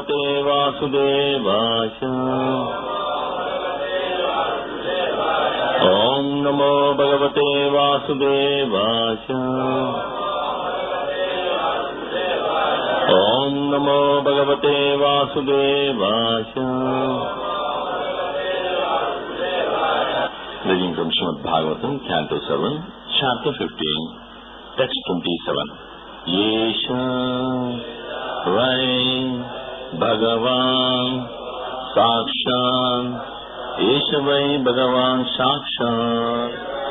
భగవతే వాసుదేవాయ ఓం నమో భగవతే వాసుదేవాయ ఓం నమో భగవతే వాసుదేవాయ Reading from Srimad Bhagavatam, Canto 7, Chapter 15, Text 27. Yesha Vai Bhagavan Sakshan Yesha Vai Bhagavan Sakshan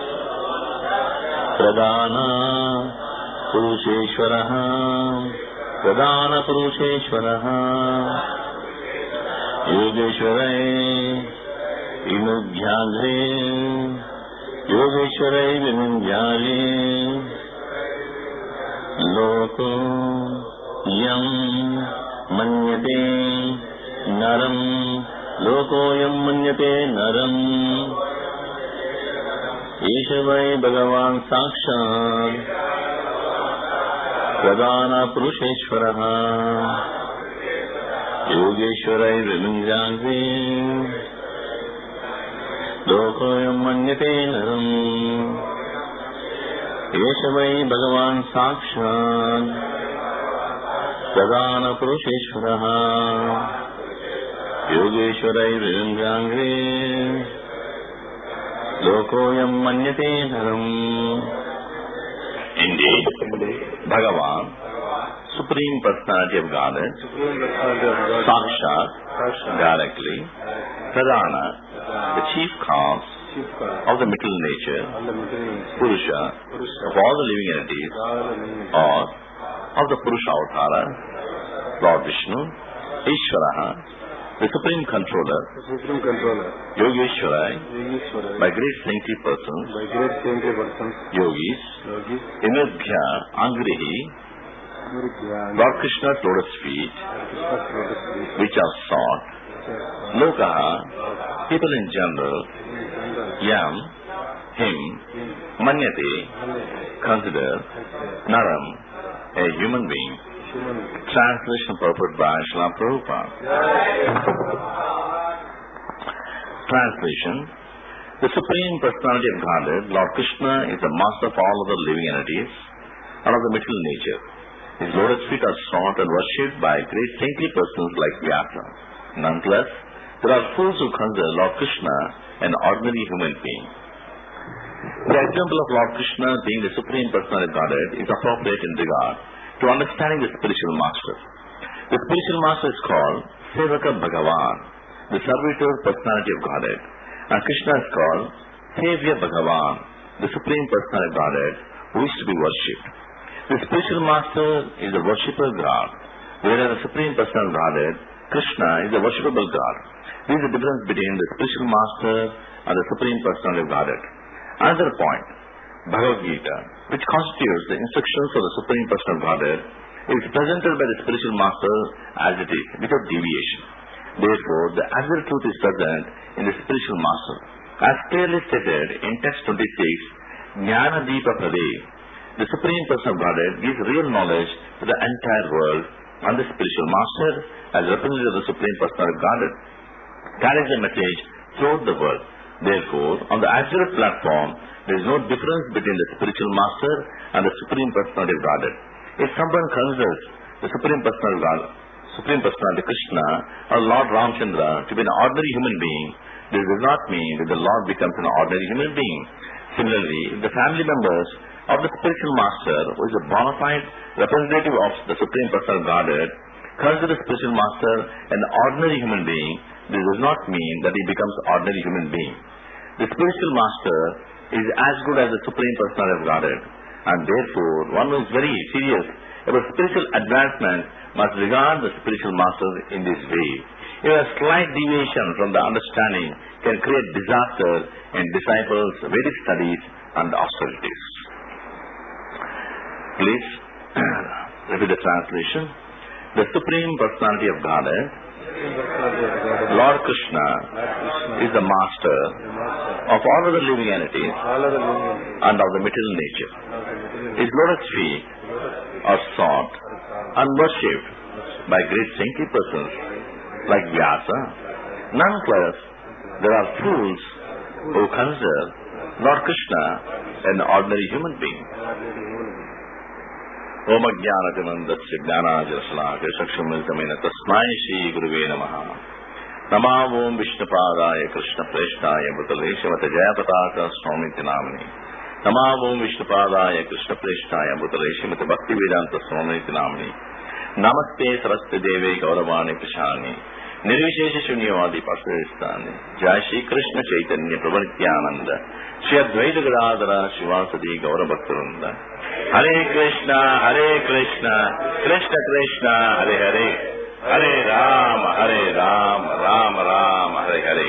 Pradana Purusheshwaraha Pradana Purusheshwaraha Yogeshwarai विमुग्ध्याघ्रे योगेश्वरै विमुग्ध्याले लोको यम् मन्यते नरम् लोकोऽयम् मन्यते नरम् एष वै भगवान् साक्षात् प्रधानपुरुषेश्वरः योगेश्वरै विमुञ्जाग्रे लोकोऽयम् मन्यते नरम् एष वै भगवान् साक्षात् प्रधानपुरुषेश्वरः योगेश्वरैर्विरञ्जाङ्ग्रे लोकोऽयम् मन्यते नरम् Indeed, Bhagavan, Supreme Personality of Godhead, Supreme Personality of God, Sakshat, Sakshat, directly, Pradhana, the chief cause Chief God, of the material nature, all the material nature, Purusha, Purusha, of all the living entities, all the living or of the Purusha Avatara, Lord Vishnu, Ishvaraha, the Supreme Controller, the Supreme Controller, Yogeshwara, Yogeshwara, by great saintly persons, by great saintly persons, yogis, yogis, Imabhya, Angrihi, Murukya, Lord Krishna's lotus feet, Krishna's lotus feet, which are sought, Lokaha, people in general, Yam, him, Manyate, consider, Naram, a human being. human, Translation purport by Srila Prabhupada. Translation The Supreme Personality of Godhead, Lord Krishna, is the master of all other living entities and of the material nature. His lotus feet are sought and worshipped by great saintly persons like Vyasa. Nonetheless, there are fools who consider Lord Krishna an ordinary human being. The example of Lord Krishna being the Supreme Personality of Godhead is appropriate in regard to understanding the spiritual master. The spiritual master is called Sevaka Bhagavan, the servitor personality of Godhead. And Krishna is called Savior Bhagavan, the Supreme Personality of Godhead, who is to be worshipped. The spiritual master is the worshipper God, whereas the Supreme Personality of Godhead, Krishna, is the worshipable God. This is the difference between the spiritual master and the Supreme Personality of Godhead. Another point, Bhagavad Gita, which constitutes the instructions of the Supreme Personal Godhead, is presented by the spiritual master as it is, without deviation. Therefore, the absolute truth is present in the spiritual master. As clearly stated in text 26, Jnana Deepa Prade, the Supreme Personal Godhead gives real knowledge to the entire world, and the spiritual master, as representative of the Supreme Personal Godhead, carries the message throughout the world. Therefore, on the absolute platform, there is no difference between the spiritual master and the Supreme Personality of Godhead. If someone considers the Supreme Personality of God, Supreme Personality Krishna or Lord Ramchandra to be an ordinary human being, this does not mean that the Lord becomes an ordinary human being. Similarly, if the family members of the spiritual master, who is a bona fide representative of the Supreme Personal Godhead, consider the spiritual master an ordinary human being, this does not mean that he becomes an ordinary human being. The spiritual master is as good as the Supreme Personality of Godhead, and therefore one who is very serious about spiritual advancement must regard the spiritual master in this way. Even a slight deviation from the understanding can create disaster in disciples' Vedic studies and austerities. Please repeat the translation. The Supreme Personality of Godhead, Supreme Personality of God, Lord Krishna, Lord Krishna, is the master the master, of all other living entities all other living entities, and of the material nature. all the material His lotus feet are sought and worshipped by great saintly persons like Vyasa. Nonetheless, there are fools who consider Lord Krishna an ordinary human being. ఓమ జ్ఞానతిమందస్య జ్ఞానాజలశలాక చక్షుమిలితమైన తస్మై శ్రీ గురువే నమ నమా ఓం విష్ణుపాదాయ కృష్ణ ప్రేష్టాయ మృతలే శివత జయపతాక స్వామితి నామిని నమా ఓం విష్ణుపాదాయ కృష్ణ ప్రేష్టాయ మృతలే శ్రీమతి భక్తి వేదాంత స్వామితి నామిని నమస్తే సరస్వతి దేవే గౌరవాణి ప్రశాని నిర్విశేష శూన్యవాది పరిశీలిస్తాను జయ శ్రీకృష్ణ చైతన్య ప్రవృత్యానంద శ్రీ అద్వైత Gadadhara శివాసది గౌరభక్తులుంద Hare Krishna Hare Krishna Krishna Krishna Hare Hare Hare Rama Hare Rama Rama Rama Hare Hare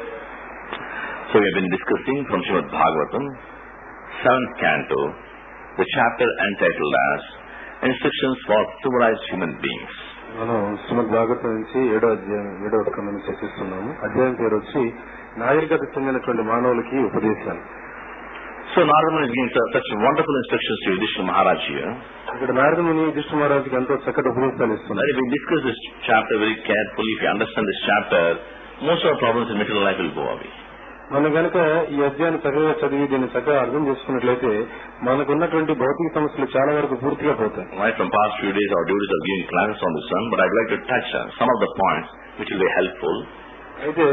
So we have been discussing from Srimad Bhagavatam, seventh canto, the chapter entitled as Instructions for Civilized Human Beings. మనం శ్రీమద్ భాగవతం నుంచి ఏడో అధ్యాయం ఏడో స్కందం చర్చిస్తున్నాము అధ్యాయం పేరు వచ్చి నాగరికత చెందినటువంటి మానవులకి ఉపదేశాలు So Narada is giving such wonderful instructions to Yudhishthira Maharaj here. ఇక్కడ నారదముని యుధిష్ఠ మహారాజుకి ఎంతో చక్కటి ఉపదేశాలు That ఇస్తున్నారు if we discuss this chapter very carefully, if you understand this chapter, most of our problems in material life will go away. మనం కనుక ఈ అధ్యాయాన్ని చక్కగా చదివి దీన్ని చక్కగా అర్థం చేసుకున్నట్లయితే మనకున్నటువంటి భౌతిక సమస్యలు చాలా వరకు పూర్తిగా పోతాయి Right from past few days, our devotees are giving classes on this one, but I'd like to touch uh, some of the points which will be helpful. అయితే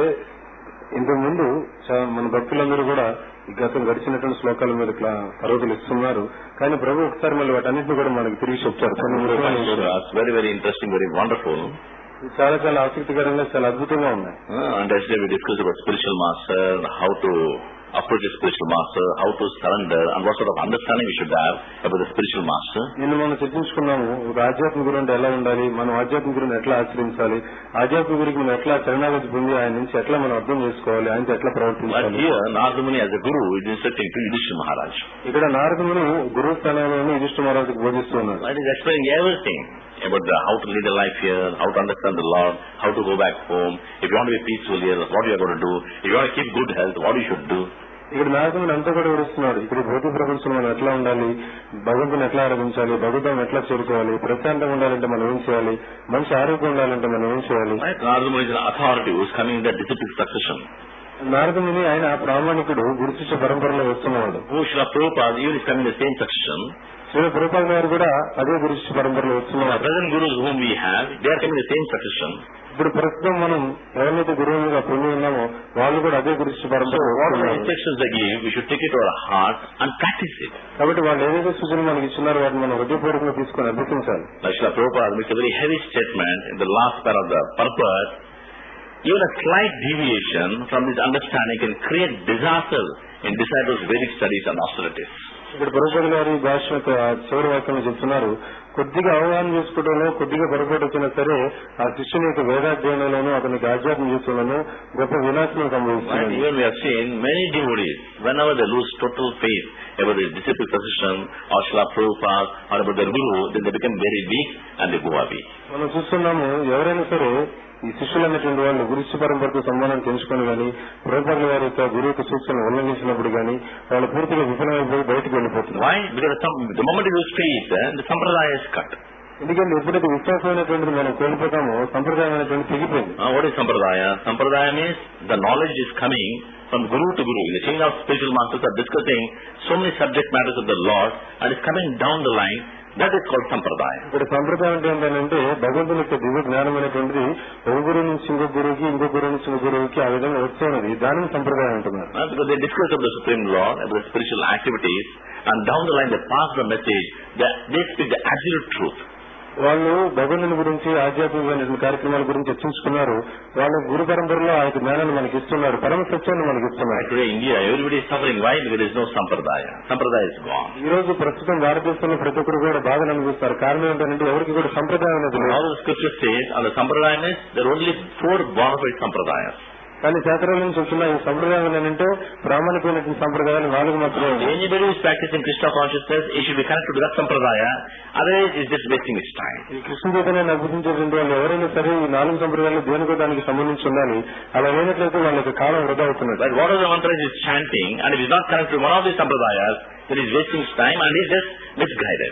ఇంతకు ముందు చా- మన భక్తులందరూ కూడా ఈ గతం గడిచినటువంటి శ్లోకాల మీద ఇట్లా తరగతులు ఇస్తున్నారు కానీ ప్రభు ఒకసారి మళ్ళీ వాటన్నింటిని కూడా మనకు తిరిగి చెప్తారు కొన్ని ముఖ్యమైన విషయాలు. That's very, very interesting, very wonderful. ఇవి చాలా చాలా ఆసక్తికరంగా చాలా అద్భుతంగా ఉన్నాయి Uh, and yesterday we discussed about spiritual master, how to approach a spiritual master, how to surrender, and what sort of understanding we should have about the spiritual master. నిన్న మనం చర్చించుకున్నాము ఒక ఆధ్యాత్మిక గురు అంటే ఎలా ఉండాలి మనం ఆధ్యాత్మిక గురుని ఎట్లా ఆశ్రయించాలి ఆధ్యాత్మిక గురికి మనం ఎట్లా శరణాగతి పొంది ఆయన నుంచి ఎట్లా మనం అర్థం చేసుకోవాలి ఆయనతో ఎట్లా But ప్రవర్తించాలి here, Nardamuni as a guru is instructing to Yudhishthira Maharaj. ఇక్కడ నారదుని గురువు స్థానంలోనే యుధిష్ఠ మహారాజుకు బోధిస్తున్నారు That is explaining everything about the, how to lead a life here, how to understand the Lord, how to go back home. If you want to be peaceful here, what you are going to do. If you want to keep good health, what you should do. ఇక్కడ నారదుని అంతా కూడా వివరిస్తున్నాడు ఇక్కడ భౌతిక ప్రపంచంలో మనం ఎట్లా ఉండాలి భగవంతుని ఎట్లా ఆరాధించాలి భగవంతం ఎట్లా చేరుకోవాలి ప్రశాంతంగా ఉండాలంటే మనం ఏం చేయాలి మంచి ఆరోగ్యం ఉండాలంటే మనం ఏం చేయాలి Right? Nardamuni is an authority who is coming in the disciplic succession. నారదుని ఆయన ప్రామాణికుడు గురు శిష్య పరంపరలో వస్తున్నవాడు Who Srila Prabhupada even is coming in the same succession. Shri Prabhupada గారు కూడా అదే గురు శిష్య పరంపరలో The వస్తున్నవాడు present gurus whom we have, they are coming in the same succession. ఇప్పుడు ప్రస్తుతం మనం ఎవరైతే గురువులుగా పొంది ఉన్నామో వాళ్ళు కూడా అదే గురు శిష్య So పరంపర whatever instructions they give, we should take it to our heart and practice it. కాబట్టి వాళ్ళు ఏదైతే సూచనలు మనకి ఇస్తున్నారో వాటిని మనం హృదయపూర్వకంగా తీసుకొని అభ్యసించాలి Like Srila Prabhupada makes a very heavy statement in the last part of the purpose. Even a slight deviation from this understanding can create disaster in disciples' Vedic studies and austerities. ఇక్కడ ప్రభుత్వ గారి భాష యొక్క చివరి వాక్యంలో చెప్తున్నారు కొద్దిగా అవగాహన చేసుకోవడంలో కొద్దిగా పొరపాటు వచ్చినా సరే ఆ శిష్యుని యొక్క వేదాధ్యయనంలోనూ అతనికి ఆధ్యాత్మ జీవితంలోనూ గొప్ప వినాశనం Right? సంభవిస్తుంది Even we have seen many devotees, whenever they lose total faith about the disciple position or Srila Prabhupada or about their guru, then they become very weak and they go away. మనం చూస్తున్నాము ఎవరైనా సరే ఈ శిష్యులు అనేటువంటి వాళ్ళు గురుశి పరంపరతో సంబంధం పెంచుకొని గాని ప్రభుత్వ వారి యొక్క గురువు యొక్క సూచనలు ఉల్లంఘించినప్పుడు గాని వాళ్ళు పూర్తిగా విఫలమైపోయి బయటకు వెళ్ళిపోతున్నారు Why? Because some, the moment you lose faith, eh, the sampradaya is cut. ఎందుకంటే ఎప్పుడైతే విశ్వాసమైనటువంటిది మనం కోల్పోతామో సంప్రదాయమైనటువంటి తెగిపోయింది Uh, what is sampradaya? Sampradaya means the knowledge is coming from guru to guru. In the chain of spiritual masters are discussing so many subject matters of the Lord and it's coming down the line. That is called sampradaya. ఇక్కడ సంప్రదాయం అంటే ఏంటంటే భగవంతుని యొక్క దివ్య జ్ఞానం అనేటువంటిది ఒక గురువు నుంచి ఇంకో గురువుకి ఇంకో గురువు నుంచి ఇంకో గురువుకి ఆ విధంగా వస్తున్నది దానిని సంప్రదాయం అంటున్నారు Uh, because they discuss of the Supreme Lord, about the spiritual activities, and down the line they pass the message that they speak the absolute truth. వాళ్ళు భగవంతుని గురించి ఆధ్యాత్మికమైనటువంటి కార్యక్రమాల గురించి చర్చించుకున్నారు వాళ్ళ గురు పరంపరలో ఆ యొక్క జ్ఞానాన్ని మనకి ఇస్తున్నారు పరమ సత్యాన్ని మనకి ఇస్తున్నారు Today in India, everybody is suffering. Why? Because there is no sampradaya. Sampradaya is gone. ఈ రోజు ప్రస్తుతం భారతదేశంలో ప్రతి ఒక్కరు కూడా బాధను అనుభవిస్తారు కారణం ఏంటంటే ఎవరికి కూడా సంప్రదాయం అనేది లేదు All the scriptures say, on the sampradaya means there are only four bona fide sampradayas. కానీ శాస్త్రాల నుంచి వచ్చిన ఈ సంప్రదాయం ఏంటంటే ప్రామాణికమైనటువంటి సంప్రదాయాలు నాలుగు మాత్రమే ఉన్నాయి. Anybody who is practicing Krishna consciousness, he should be connected to that sampradaya. Otherwise, he's just wasting his time. ఈ కృష్ణ చైతన్యాన్ని అభ్యసించేటువంటి వాళ్ళు ఎవరైనా సరే ఈ నాలుగు సంప్రదాయాలు దేనికో దానికి సంబంధించి ఉండాలి అలా లేనట్లయితే వాళ్ళ యొక్క కాలం వృధా అవుతున్నది But whatever the mantra is chanting, and if he's not connected to one of these sampradayas, then he's wasting his time and he's just misguided.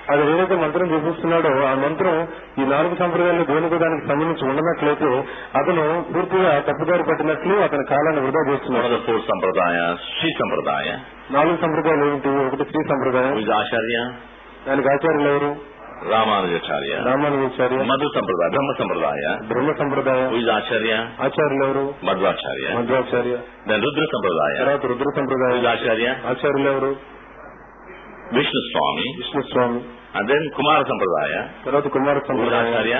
అది ఏదైతే మంత్రం చూపిస్తున్నాడో ఆ మంత్రం ఈ నాలుగు సంప్రదాయాలు దేనికి దానికి సంబంధించి ఉండనట్లయితే అతను పూర్తిగా తప్పుదారి పట్టినట్లు అతని కాలాన్ని వృధా One చేస్తున్నాడు of the four sampradayas, Sri Sampradaya, నాలుగు సంప్రదాయాలు ఏంటి ఒకటి శ్రీ సంప్రదాయం who is Acharya, దానికి ఆచార్యులు ఎవరు Ramanujacharya, Ramanujacharya Madhu Sampradaya, Brahma Sampradaya, బ్రహ్మ సంప్రదాయం who is Acharya, ఆచార్యులు ఎవరు Madhvacharya, Madhvacharya then Rudra Sampradaya, తర్వాత రుద్ర who సంప్రదాయం is Acharya, ఆచార్యులు ఎవరు Vishnu Swami, Vishnu Swamy and then Kumara Sampradaya, తర్వాత కుమార who is సంప్రదాయం Acharya,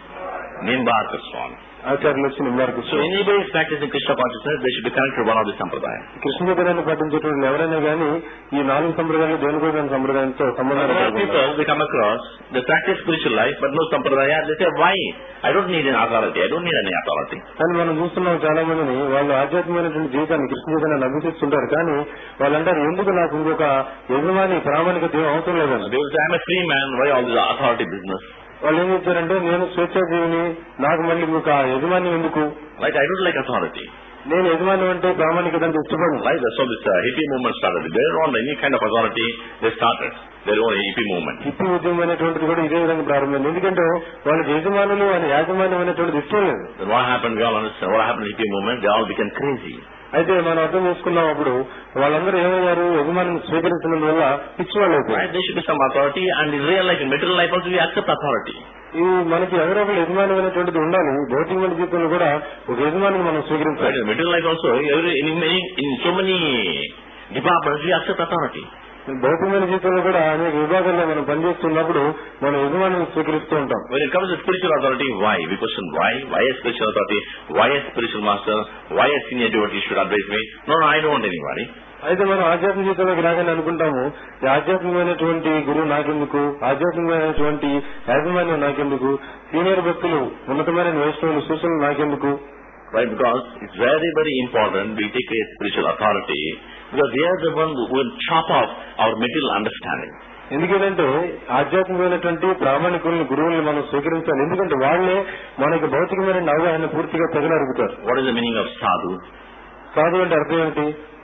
Nimbaka Swami. ఆచార్యులు వచ్చి నిమ్మార్కు So anybody is practicing Krishna consciousness, they should be connected to one of the sampradaya. Krishna చైతన్యాన్ని పాటించేటువంటి ఎవరైనా కానీ ఈ నాలుగు సంప్రదాయాలు దేనికోసం సంప్రదాయంతో సంబంధాలు There are కలిగి ఉన్నారు. people we come across, they practice spiritual life, but no sampradaya. They say, why? I don't need an authority. I don't need any authority. కానీ మనం చూస్తున్నాం చాలా మందిని వాళ్ళు ఆధ్యాత్మికమైనటువంటి జీవితాన్ని కృష్ణ చైతన్యాన్ని అభ్యసిస్తుంటారు కానీ వాళ్ళంటారు ఎందుకు నాకు ఇంకొక యజమాని ప్రామాణికత ఏం అవసరం లేదని They will say, I'm a free man. Why all this authority business? వాళ్ళు ఏం చెప్తారంటే నేను స్వేచ్ఛాజీవిని నాకు మళ్ళీ ఇంకొక యజమాని ఎందుకు Like, I don't like authority. నేను యజమాని అంటే ప్రామాణికత అంటే ఇష్టపడను Like, that's how this uh, hippie movement started. They don't want any kind of authority. They started their own hippie movement. Hippie ఉద్యమం అనేటువంటిది కూడా ఇదే విధంగా ప్రారంభమైంది ఎందుకంటే వాళ్ళకి యజమానులు అని యాజమాన్యం అనేటువంటిది ఇష్టం లేదు Then what happened? We all understand. What happened in hippie movement? They all became crazy. అయితే మనం అర్థం చేసుకున్నాం అప్పుడు వాళ్ళందరూ ఏమయ్యారు యజమానిని స్వీకరించడం వల్ల పిచ్చి వాళ్ళు అయిపోయారు. Right? There should be some authority, and in real life, in material life also, we accept authority. ఈ మనకి ఎవరో ఒకరు యజమాని అనేటువంటిది ఉండాలి భౌతికమైన జీవితంలో కూడా ఒక యజమానిని మనం Right? స్వీకరించాలి In material life also, every, in, many, in so many departments, we accept authority. భౌతికమైన జీవితంలో కూడా అనేక విభాగాల్లో మనం పనిచేస్తున్నప్పుడు మనం యజమానిని స్వీకరిస్తూ ఉంటాం When it comes to spiritual authority, why? We question why? Why a spiritual authority? Why a spiritual master? Why a senior devotee should advise me? No, no, I don't want anybody. అయితే మనం ఆధ్యాత్మిక జీవితంలోకి రాగానే అనుకుంటాము ఈ ఆధ్యాత్మికమైనటువంటి గురువు నాకెందుకు ఆధ్యాత్మికమైనటువంటి యాజమాన్యం నాకెందుకు సీనియర్ భక్తులు ఉన్నతమైన వైష్ణవులు సూచనలు నాకెందుకు Right? Because it's very, very important we take a spiritual authority because they are the ones who will chop off our material understanding. ఎందుకంటే ఆధ్యాత్మికమైనటువంటి ప్రామాణికులను గురువుల్ని మనం స్వీకరించాలి ఎందుకంటే వాళ్ళే మనకి భౌతికమైన అవగాహన పూర్తిగా తెగనరుగుతారు What is the meaning of sadhu? సాధు అంటే అర్థం ఏంటి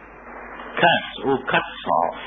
Cuts, who cuts off.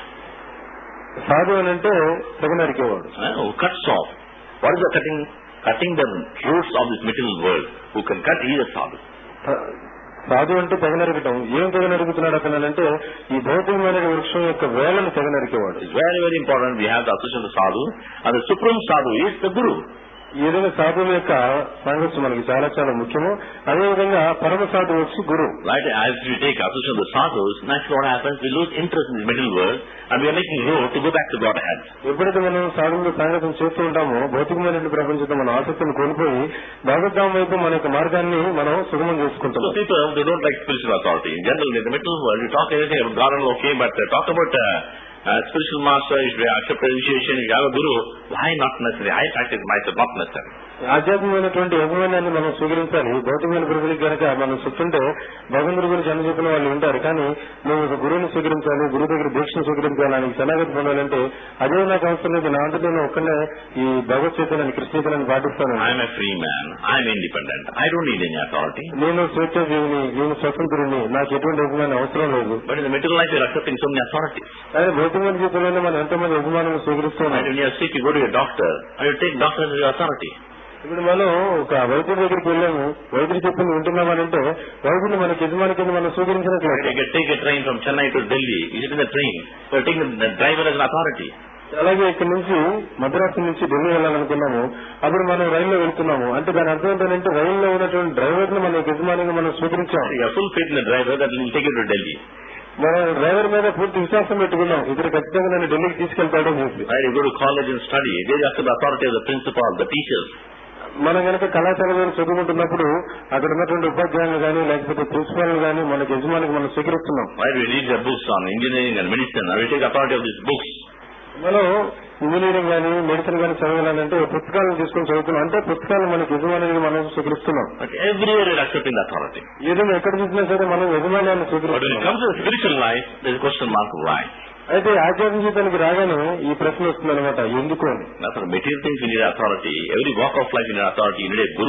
సాధు అని అంటే తెగనరికేవాడు Uh, who cuts off. What is the cutting? Cutting the roots of this material world. Who can cut, he is a sadhu. స- సాధు అంటే తెగనరకటం ఏం తెగనరుగుతున్నాడు అతను అంటే ఈ భౌతికమైన వృక్షం యొక్క వేలను తెగనరికేవాడు It's very, very important we have the association of the sadhu. And the supreme sadhu is the guru. ఈ విధంగా సాధువుల యొక్క సాంగత్యం మనకి చాలా చాలా ముఖ్యము అదేవిధంగా పరమ సాధువు వచ్చి గురువు Right? As we take association of the sadhus, naturally what happens, we lose interest in the material world and we are making road to go back to Godhead. ఎప్పుడైతే మనం సాధువులు సాంగత్యం చేస్తూ ఉంటామో భౌతికమైనటువంటి ప్రపంచంతో మన ఆసక్తిని కోల్పోయి భగవద్ధామం వైపు మన యొక్క మార్గాన్ని మనం సుగమం So చేసుకుంటున్నాం people, they don't like spiritual authority. In general, in the material world, you talk anything about God and okay, but uh, talk about uh, uh, spiritual master, if you accept initiation, if you have a guru, why not necessary? I practice myself, not necessary. ఆధ్యాత్మికమైనటువంటి యజమాన్యాన్ని మనం స్వీకరించాలి భౌతికమైన ప్రజలకు కనుక మనం చెప్తుంటే భగవంతుడి గురించి అన్ని చెప్పిన వాళ్ళు ఉంటారు కానీ నువ్వు ఒక గురువుని స్వీకరించాలి గురువు దగ్గర దీక్షను స్వీకరించాలి ఆయనకి శనాగతి పొందాలంటే అదే నాకు అవసరం లేదు నా అంతటా నేను ఒక్కనే ఈ భగవత్ చైతన్యాన్ని కృష్ణ చైతన్యాన్ని పాటిస్తాను I'm a free man. I'm independent. I don't need any authority. నేను స్వేచ్ఛ జీవిని నేను స్వతంత్రుని నాకు ఎటువంటి యజమాని అవసరం లేదు But in the material life, you're accepting so many authorities. కానీ భౌతికమైన జీవితంలోనే మనం ఎంతమంది యజమానులు స్వీకరిస్తూ And ఉన్నాం when you're sick, you go to your doctor, and you take doctor as your authority. ఇప్పుడు మనం ఒక వైద్యుడి దగ్గరికి వెళ్ళాము వైద్యుడు చెప్పింది వింటున్నామనంటే వైద్యుని మనకి యజమాని కింద మనం Right? స్వీకరించినట్లయితే You can take a train from Chennai to Delhi. You sit in the train. You're taking the driver as an authority. అలాగే ఇక్కడ నుంచి మద్రాసు నుంచి ఢిల్లీ వెళ్ళాలనుకున్నాము అప్పుడు మనం రైల్లో వెళ్తున్నాము అంటే దాని అర్థం ఏంటంటే రైల్లో ఉన్నటువంటి డ్రైవర్ ని మన యజమానిగా మనం స్వీకరించాం You have full faith in the driver that will take you to Delhi. మనం డ్రైవర్ మీద పూర్తి విశ్వాసం పెట్టుకున్నాం ఇతరు ఖచ్చితంగా నన్ను ఢిల్లీకి తీసుకెళ్తాడని చెప్పి Right? You go to college and study. They accept the authority of the principal, the teachers. మనం కనుక కళాశాలలో చదువుకుంటున్నప్పుడు అక్కడ ఉన్నటువంటి ఉపాధ్యాయులు కానీ లేకపోతే ప్రిన్సిపాల్ కానీ మనకి యజమానికి మనం స్వీకరిస్తున్నాం Right? We read the books on engineering and medicine. And we take authority of these books. మనం ఇంజనీరింగ్ కానీ మెడిసిన్ కానీ చదవాలంటే పుస్తకాలను తీసుకొని చదువుతున్నాం అంటే పుస్తకాలు మనకి యజమానిగా మనం స్వీకరిస్తున్నాం But everywhere you're accepting the authority. ఏదైనా ఎక్కడ చూసినా సరే మనం యజమాన్యాన్ని But when it స్వీకరిస్తున్నాం comes to the spiritual life, there's a question mark why. అయితే ఆధ్యాత్మిక జీవితానికి రాగానే ఈ ప్రశ్న వస్తుంది అనమాట ఎందుకు అని Now for material things you need authority. Every walk of life you need authority. You need a guru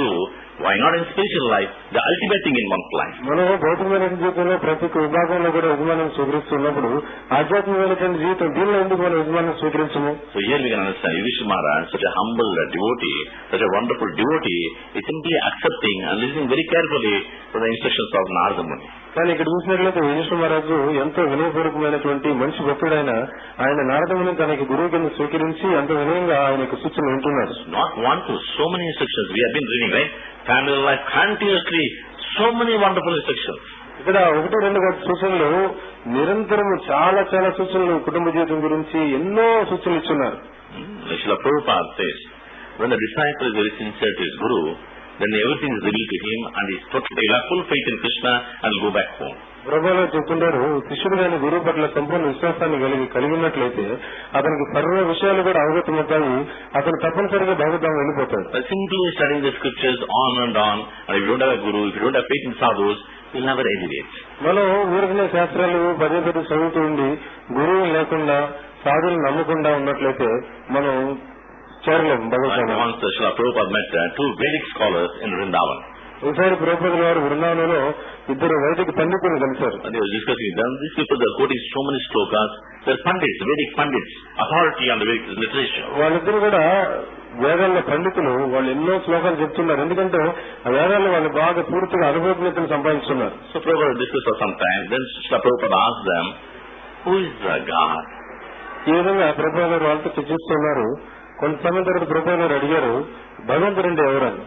Why not in spiritual life? The ultimate thing in one's life. మనం భౌతికమైన జీవితంలో ప్రతి ఒక్క విభాగంలో కూడా యజమానం స్వీకరిస్తున్నప్పుడు ఆధ్యాత్మికమైనటువంటి జీవితం దీనిలో ఎందుకు మనం యజమానం స్వీకరించము So here we can understand Yudhishthira Maharaj, such a humble uh, devotee, such a wonderful devotee, is simply accepting and listening very carefully to the instructions of Narada Muni. కానీ ఇక్కడ చూసినట్లయితే విజయ మహారాజు ఎంతో వినయపూర్వకమైనటువంటి మంచి భక్తుడైన ఆయన నారదముని తనకి గురువు కింద స్వీకరించి ఎంతో వినయంగా ఆయనకు సూచనలు వింటున్నారు Not one to so many instructions. We have been reading, right? Family life continuously, so many wonderful instructions. ఇక్కడ ఒకటి రెండు కాదు సూచనలు నిరంతరము చాలా చాలా సూచనలు కుటుంబ జీవితం గురించి ఎన్నో సూచనలు ఇచ్చున్నారు Hmm? Srila Prabhupada says, when the disciple is very sincere to his guru, then everything is revealed to him and he is totally, he'll have full faith in Krishna and will go back home. ప్రభులో చెప్తుంటారు శిష్యుడు గాని గురువు పట్ల సంపూర్ణ విశ్వాసాన్ని కలిగి కలిగి ఉన్నట్లయితే అతనికి సర్వ విషయాలు కూడా అవగతమవుతాయి అతను తప్పనిసరిగా భగవద్ధాం వెళ్ళిపోతాడు By simply studying the scriptures on and on, and if you don't have a guru, if you don't have faith in sadhus, you'll never elevate. మనం ఊరికనే శాస్త్రాలు పదే పదే చదువుతూ ఉండి గురువు లేకుండా సాధులు నమ్మకుండా ఉన్నట్లయితే మనం చేరలేము And భగవద్ధాం once uh, Srila Prabhupada met uh, two Vedic scholars in Vrindavan. ఒకసారి ప్రభుత్వ వారు బృందావనంలో ఇద్దరు వైదిక పండితులు కలిశారు And they were discussing with them. These people are quoting so many slokas. They're pandits, Vedic pandits, authority on the Vedic literature. వాళ్ళిద్దరు కూడా వేదాల్లో పండితులు వాళ్ళు ఎన్నో శ్లోకాలు చెప్తున్నారు ఎందుకంటే ఆ వేదాల్లో వాళ్ళు బాగా పూర్తిగా అనుభవజ్ఞతను సంపాదించున్నారు So Prabhupada discussed for some time. Then Srila Prabhupada asked them, who is the God? ఈ విధంగా ప్రభా గారు వాళ్ళతో చర్చిస్తున్నారు కొంత సమయం తర్వాత ప్రభా గారు అడిగారు భగవంతుడు అంటే ఎవరని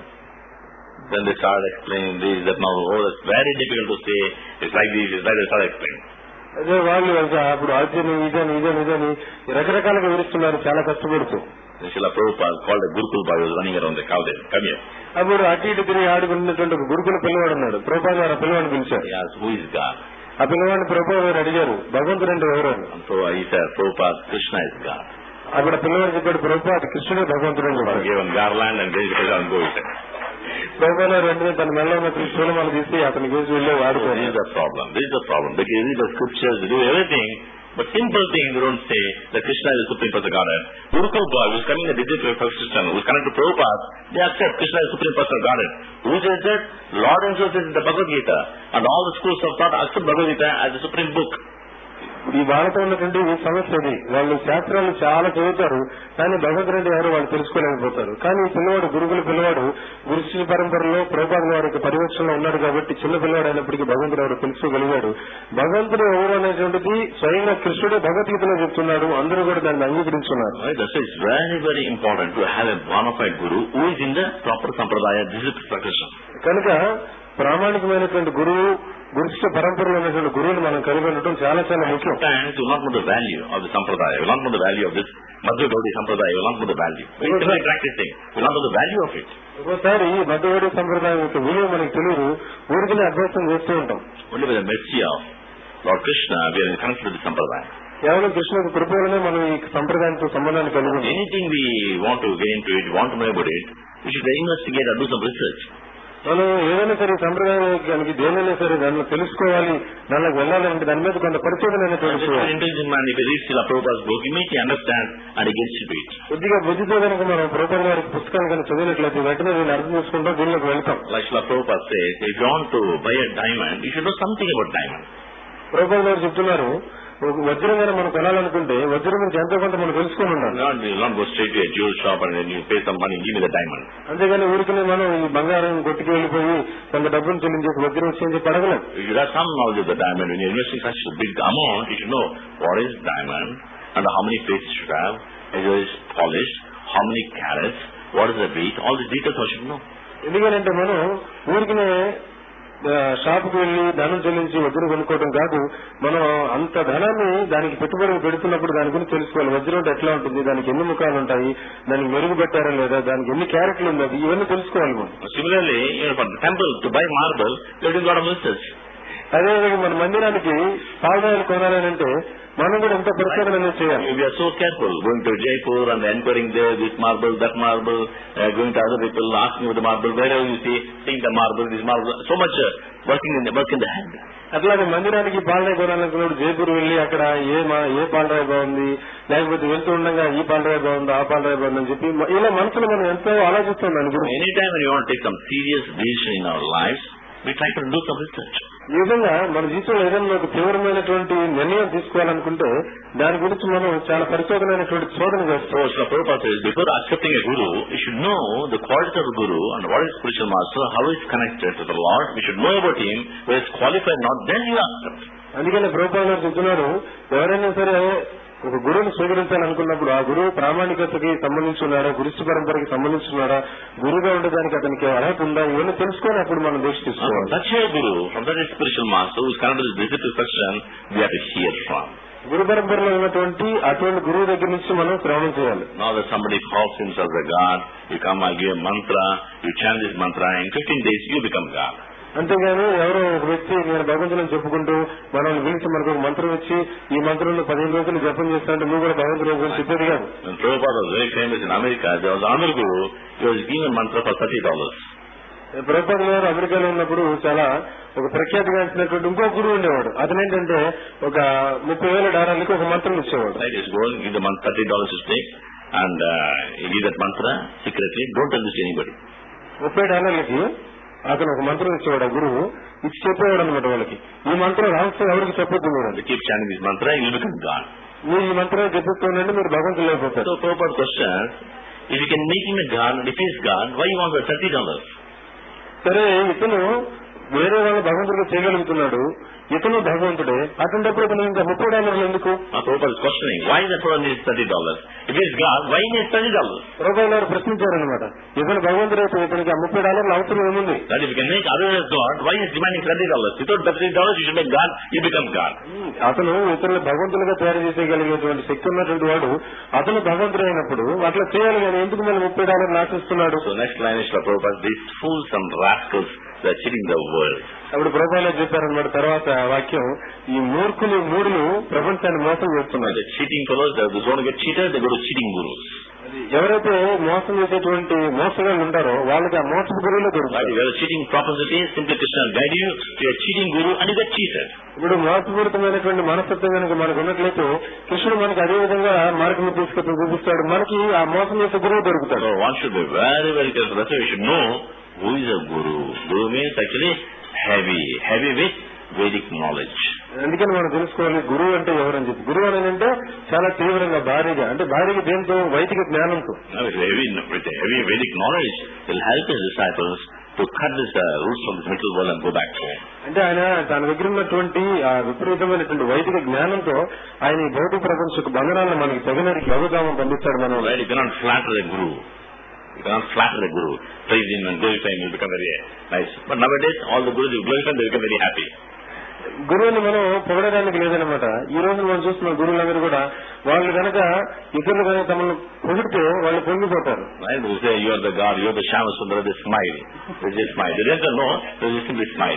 Then they started explaining this, that now, oh, that's very difficult to say. It's like this, it's like that. They started explaining. అదే వాళ్ళు ఇంకా అప్పుడు ఆద్యని ఇదని ఇదని ఇదని రకరకాలుగా వివరిస్తున్నారు చాలా కష్టపడుతూ Then Srila Prabhupada called a Gurukul boy who was running around the cow there. Come here. అప్పుడు అటు ఇటు తిరిగి ఆడుకున్నటువంటి ఒక గురుకుల పిల్లవాడు ఉన్నాడు ప్రభా గారు ఆ పిల్లవాడిని పిలిచారు He asked, who is God? ఆ పిల్లవాడిని ప్రభా గారు అడిగారు భగవంతుడు అంటే ఎవరని And so he said, Prabhupada, Krishna is God. అప్పుడు ఆ పిల్లవాడు చెప్పాడు ప్రభా అది కృష్ణుడే భగవంతుడు అని Prabhupada చెప్పాడు gave him garland and gave it and go with it. ప్రభా గారు వెంటనే తన మెల్ల ఉన్న కృష్ణుడు తీసి అతని గురించి వెళ్ళి So వాడుకోవాలి this is the problem. This is the problem. They can read the scriptures, they do everything, but simple things they don't say that Krishna is the Supreme Personal Godhead. Gurukul boy who's coming the digital system, who's connected to Prabhupada, they accept Krishna is Supreme Personal Godhead. Who says that? Lord himself says in the Bhagavad Gita, and all the schools of thought accept Bhagavad Gita as the supreme book. ఈ వాళ్ళతో ఉన్నటువంటి ఈ సమస్య అది వాళ్ళు శాస్త్రాలు చాలా చదువుతారు కానీ భగవంతుడు అంటే ఎవరు వాళ్ళు తెలుసుకోలేకపోతారు కానీ ఈ పిల్లవాడు గురుకుల పిల్లవాడు గురు శిష్య పరంపరలో ప్రభుపాద వారికి పరిరక్షణలో ఉన్నాడు కాబట్టి చిన్న పిల్లవాడు అయినప్పటికీ భగవంతుడు ఎవరు తెలుసుకోగలిగాడు భగవంతుడు ఎవరు అనేటువంటిది స్వయంగా కృష్ణుడే భగవద్గీతలో చెప్తున్నాడు అందరూ కూడా దాన్ని అంగీకరించున్నారు Right? That's why it's very, very important to have a bona fide guru who is in the proper sampradaya, discipline practitioner. కనుక ప్రామాణికమైనటువంటి గురువు గురుశిష్య పరంపరలో ఉన్నటువంటి గురువుని మనం కలిగి ఉండటం చాలా చాలా ముఖ్యం Sometimes you will not know the value of the sampradaya, you will not know the value of this Madhya Gaudi sampradaya, you will not know the value. When you simply practicing, you will not know the value of it. ఒక్కోసారి ఈ మధ్యవాడి సంప్రదాయం యొక్క విలువ మనకు తెలియదు ఊరికనే అభ్యాసం చేస్తూ ఉంటాం Only by the mercy of Lord Krishna, we are connected to the sampradaya. కేవలం కృష్ణుడి కృప వల్లనే మనం ఈ సంప్రదాయంతో సంబంధాన్ని కలిగి ఉంటాం Anything we want to get into it, want to know about it, we should investigate or do some research. మనం ఏదైనా సరే ఈ సంప్రదాయానికి దేనైనా సరే దానిలో తెలుసుకోవాలి దానిలోకి వెళ్ళాలంటే దాని మీద కొంత పరిశోధన అనేటువంటి Just an చేయాలి. intelligent man, if he reads Srila Prabhupada's book, immediately understands and he gets into it. కొద్దిగా బుద్ధితో కనుక మనం ప్రభుత్వ గారి పుస్తకాలు కనుక చదివినట్లయితే వెంటనే దీన్ని అర్థం చేసుకుంటాం దీనిలోకి వెళ్తాం Like Srila Prabhupada says, if you want to buy a diamond, you should know something about diamond. ప్రభుత్వ గారు చెప్తున్నారు ఒక వజ్రం గానే మనం కొనాలనుకుంటే వజ్రం గురించి ఎంతో కొంత మనం తెలుసుకుని ఉండాలి Not, you will not go straight to a jewel shop and then you pay some money, give me the diamond. అంతేగాని ఊరికనే మనం ఈ బంగారం కొట్టుకు వెళ్ళిపోయి కొంత డబ్బును చెల్లించేసి వజ్రం వచ్చి అని చెప్పి అడగలేం You should have some knowledge of the diamond. When you're investing such a big amount, you should know what is diamond and how many plates it should have, whether it's polished, how many carats, what is the weight, all these details one should know. ఎందుకంటే మనం ఊరికనే షాప్కి వెళ్లి ధనం చెల్లించి వజ్రం కొనుక్కోవడం కాదు మనం అంత ధనాన్ని దానికి పెట్టుబడి పెడుతున్నప్పుడు దాని గురించి తెలుసుకోవాలి వజ్రం అంటే ఎట్లా ఉంటుంది దానికి ఎన్ని ముఖాలు ఉంటాయి దానికి మెరుగు పెట్టారా లేదా దానికి ఎన్ని క్యారెట్లు ఉన్నది ఇవన్నీ తెలుసుకోవాలి మనం Similarly, you know, for the temple, to buy marble, you have to do a lot of research. అదేవిధంగా మన మందిరానికి పాలరాయలు కొనాలని అంటే మనం కూడా ఎంత పరిశోధన అనేది చేయాలి We are so careful going to Jaipur and enquiring there, this marble, that marble, uh, going to other people, asking for the marble, wherever you see, seeing the marble, this marble, so much uh, working in the work in the hand. అట్లాగే మందిరానికి పాలరాయి కొనాలనుకున్నప్పుడు జైపూర్ వెళ్లి అక్కడ ఏ మా ఏ పాలరాయి బాగుంది లేకపోతే వెళ్తూ ఉండగా ఈ పాలరాయి బాగుంది ఆ పాలరాయి బాగుంది అని చెప్పి మ- ఇలా మనసులో మనం ఎంతో ఆలోచిస్తాం దాని గురించి Anytime when you want to take some serious decision in our lives, we try to do some research. ఈ విధంగా మన జీవితంలో ఏదైనా ఒక తీవ్రమైనటువంటి నిర్ణయం తీసుకోవాలనుకుంటే దాని గురించి మనం చాలా పరిశోధనైనటువంటి శోధన So, చేస్తాం Srila Prabhupada says, before accepting a guru, you should know the qualities of the guru and what is spiritual master, how he is connected to the Lord. We should know about him, whether he is qualified or not, then you accept. అందుకని ప్రభుత్వం గారు చెప్తున్నారు ఎవరైనా సరే ఒక గురువుని స్వీకరించాలనుకున్నప్పుడు ఆ గురువు ప్రామాణికతకి సంబంధించి ఉన్నాడా గురుస్థ పరంపరకి సంబంధించి ఉన్నాడా గురువుగా ఉండడానికి అతనికి అర్హత ఉందా ఇవన్నీ తెలుసుకొని అప్పుడు మనం దీక్ష From తీసుకోవాలి such a guru, from such a spiritual master who is connected to this difficult question, we have to hear from. గురు పరంపరలో ఉన్నటువంటి అటువంటి గురువు దగ్గర నుంచి మనం శ్రవణం చేయాలి Now that somebody calls himself a God, you come, I give a mantra, you chant this mantra, in 15 days you become God. అంతేగాని ఎవరో ఒక వ్యక్తి నేను భగవంతుని చెప్పుకుంటూ మనల్ని పిలిచి మనకు ఒక మంత్రం ఇచ్చి ఈ మంత్రంలో పదిహేను రోజులు జపం చేస్తానంటే నువ్వు కూడా భగవంతుడు అని చెప్పేది కాదు When Prabhupada was very famous in America, there was another guru, he was given mantra for $30. ప్రభుత్వం గారు అమెరికాలో ఉన్నప్పుడు చాలా ఒక ప్రఖ్యాతిగాంచినటువంటి ఇంకో గురువు ఉండేవాడు అతను ఏంటంటే ఒక ముప్పై వేల డాలర్లకి ఒక మంత్రం ఇచ్చేవాడు Right, just go and give the man $30 to take and uh, you give that mantra secretly, don't tell this to anybody. ముప్పై డాలర్లకి అతను ఒక మంత్రం ఇచ్చేవాడు ఆ గురువు ఇచ్చి చెప్పేవాడు అనమాట వాళ్ళకి ఈ మంత్రం రహస్యం ఎవరికి చెప్పొద్దు మీరు You keep chanting this mantra, you will become God. మీరు ఈ మంత్రం చెప్పిస్తుండండి మీరు భగవంతులు అయిపోతారు So Prabhupada questions, if you can make him a God, and if he is God, why you want the $30? సరే ఇతను వేరే వాళ్ళ భగవంతుడిగా చేయగలుగుతున్నాడు ఇతను భగవంతుడే అటువంటిప్పుడు ఇతను ఇంకా ముప్పై డాలర్లు ఎందుకు Now Prabhupada is questioning, why the Prabhupada needs $30? If he is God, why he needs $30? ప్రభుత్వం గారు ప్రశ్నించారనమాట ఇతను భగవంతుడైతే ఇతనికి ఆ ముప్పై డాలర్లు అవసరం ఏముంది That if you can make others as God, why he is demanding $30? Without $30, you should make God, you become God. అతను ఇతరులు భగవంతులుగా తయారు చేసేయగలిగేటువంటి శక్తి ఉన్నటువంటి వాడు అతను భగవంతుడు అయినప్పుడు అట్లా చేయాలి కానీ ఎందుకు మళ్ళీ ముప్పై డాలర్లు ఆశిస్తున్నాడు So next line is Srila Prabhupada, these fools and rascals, they are cheating the world. అప్పుడు ప్రభుత్వాలు చెప్పారనమాట తర్వాత వాక్యం ఈ మూర్ఖులు మూడులు ప్రపంచాన్ని మోసం Now చేస్తున్నారు the cheating fellows, they are going to get cheated, they go to cheating gurus. ఎవరైతే మోసం చేసేటువంటి మోసగాళ్ళు ఉంటారో వాళ్ళకి ఆ మోసపు గురువులే Right? దొరుకుతారు If you have a cheating propensity, simply Krishna will guide you to a cheating guru and you get cheated. ఇప్పుడు మోసపూరితమైనటువంటి మనస్తత్వం కనుక మనకు ఉన్నట్లయితే కృష్ణుడు మనకు అదే విధంగా మార్గం తీసుకొని చూపిస్తాడు మనకి ఆ మోసం చేసే గురువు దొరుకుతాడు So one should be very, very careful. That's why we should know who is a guru. Guru means actually heavy, heavy with Vedic knowledge. అందుకని మనం తెలుసుకోవాలి గురువు అంటే ఎవరని చెప్పి గురువు అని అంటే చాలా తీవ్రంగా భారీగా అంటే భారీగా దేంతో వైదిక జ్ఞానంతో Now, with heavy, with a heavy Vedic knowledge, will help his disciples to cut this uh, roots from this material world and go back home. అంటే ఆయన తన దగ్గర ఉన్నటువంటి ఆ విపరీతమైనటువంటి వైదిక జ్ఞానంతో ఆయన ఈ భౌతిక ప్రపంచ బంధనాలను మనకి తగినరికి లఘుదామం పంపిస్తాడు మనం Right? You cannot flatter the guru. You cannot flatter the guru. Praise him and glorify him, will become very nice. But nowadays, all the gurus you glorify, they become very happy. గురువుని మనం పొగడడానికి లేదనమాట ఈ రోజు మనం చూస్తున్న గురువులందరూ కూడా వాళ్ళు కనుక ఇతరులు కనుక తమను పొగిడితే వాళ్ళు పొంగిపోతారు Right? They say, you are the God, you are the Shama Sundara, they smile. They just smile. They don't know, they just simply smile.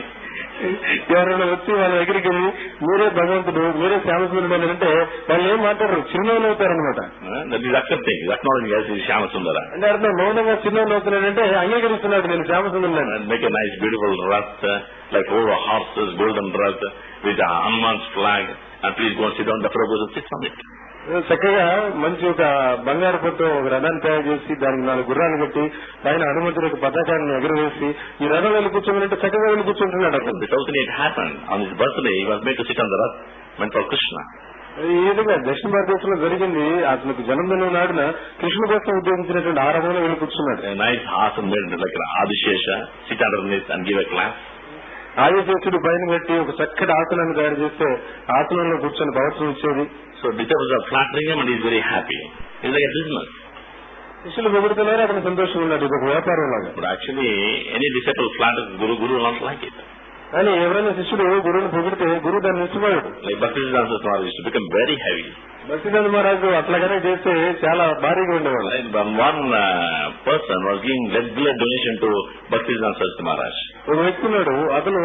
ఎవరైనా వచ్చి వాళ్ళ దగ్గరికి వెళ్ళి మీరే భగవంతుడు మీరే శ్యామసుందరుడు అని అంటే వాళ్ళు ఏం మాట్లాడరు చిరునవ్వులు అవుతారనమాట Uh, that is accepting, is acknowledging as is Shama Sundara. అంటే అర్థం మౌనంగా చిరునవ్వులు అవుతున్నాడంటే అంగీకరిస్తున్నాడు నేను శ్యామసుందరుడు And make a nice beautiful rath, uh, like over horses, golden rath, with a Hanuman's flag. And please go and sit down, the Prabhu goes and sits on it. చక్కగా మంచి ఒక బంగారు పొట్టు ఒక రథాన్ని తయారు చేసి దానికి నాలుగు గుర్రాలు కట్టి పైన హనుమంతుడి యొక్క పతాకాన్ని ఎగురవేసి ఈ రథం వెళ్ళి కూర్చోమనంటే చక్కగా వెళ్ళి కూర్చుంటున్నాడు అతను This also it happened. On his birthday, he was made to sit on the rath, meant for Krishna. ఈ విధంగా దక్షిణ భారతదేశంలో జరిగింది అతనికి జన్మదినం నాడున కృష్ణుడు కోసం ఉద్యోగించినటువంటి ఆ రథంలో వెళ్ళి కూర్చున్నాడు A nice asana made like an Adishesha, sit underneath and give a class. ఆదిశేషుడు పైన పెట్టి ఒక చక్కటి ఆసనాన్ని తయారు చేస్తే ఆసనంలో కూర్చొని ప్రవచనం ఇచ్చేది So disciples are flattering him and he's very happy. It's like a business. శిష్యులు పొగుడుతున్నారు అతను సంతోషంగా ఉన్నాడు ఇది ఒక వ్యాపారం లాగా But actually, any disciple flatters Guru, Guru will not like it. కానీ ఎవరైనా శిష్యుడు గురువుని పొగిడితే గురువు దాన్ని ఇష్టపడాడు Like Bhaktisiddhanta Swami used to become very heavy. భక్తిదాని మహారాజు అట్లాగనే చేస్తే చాలా భారీగా ఉండేవాడు Right? But one uh, person was giving regular donation to Bhaktisiddhanta Saraswati Maharaj. ఒక వ్యక్తి ఉన్నాడు అతను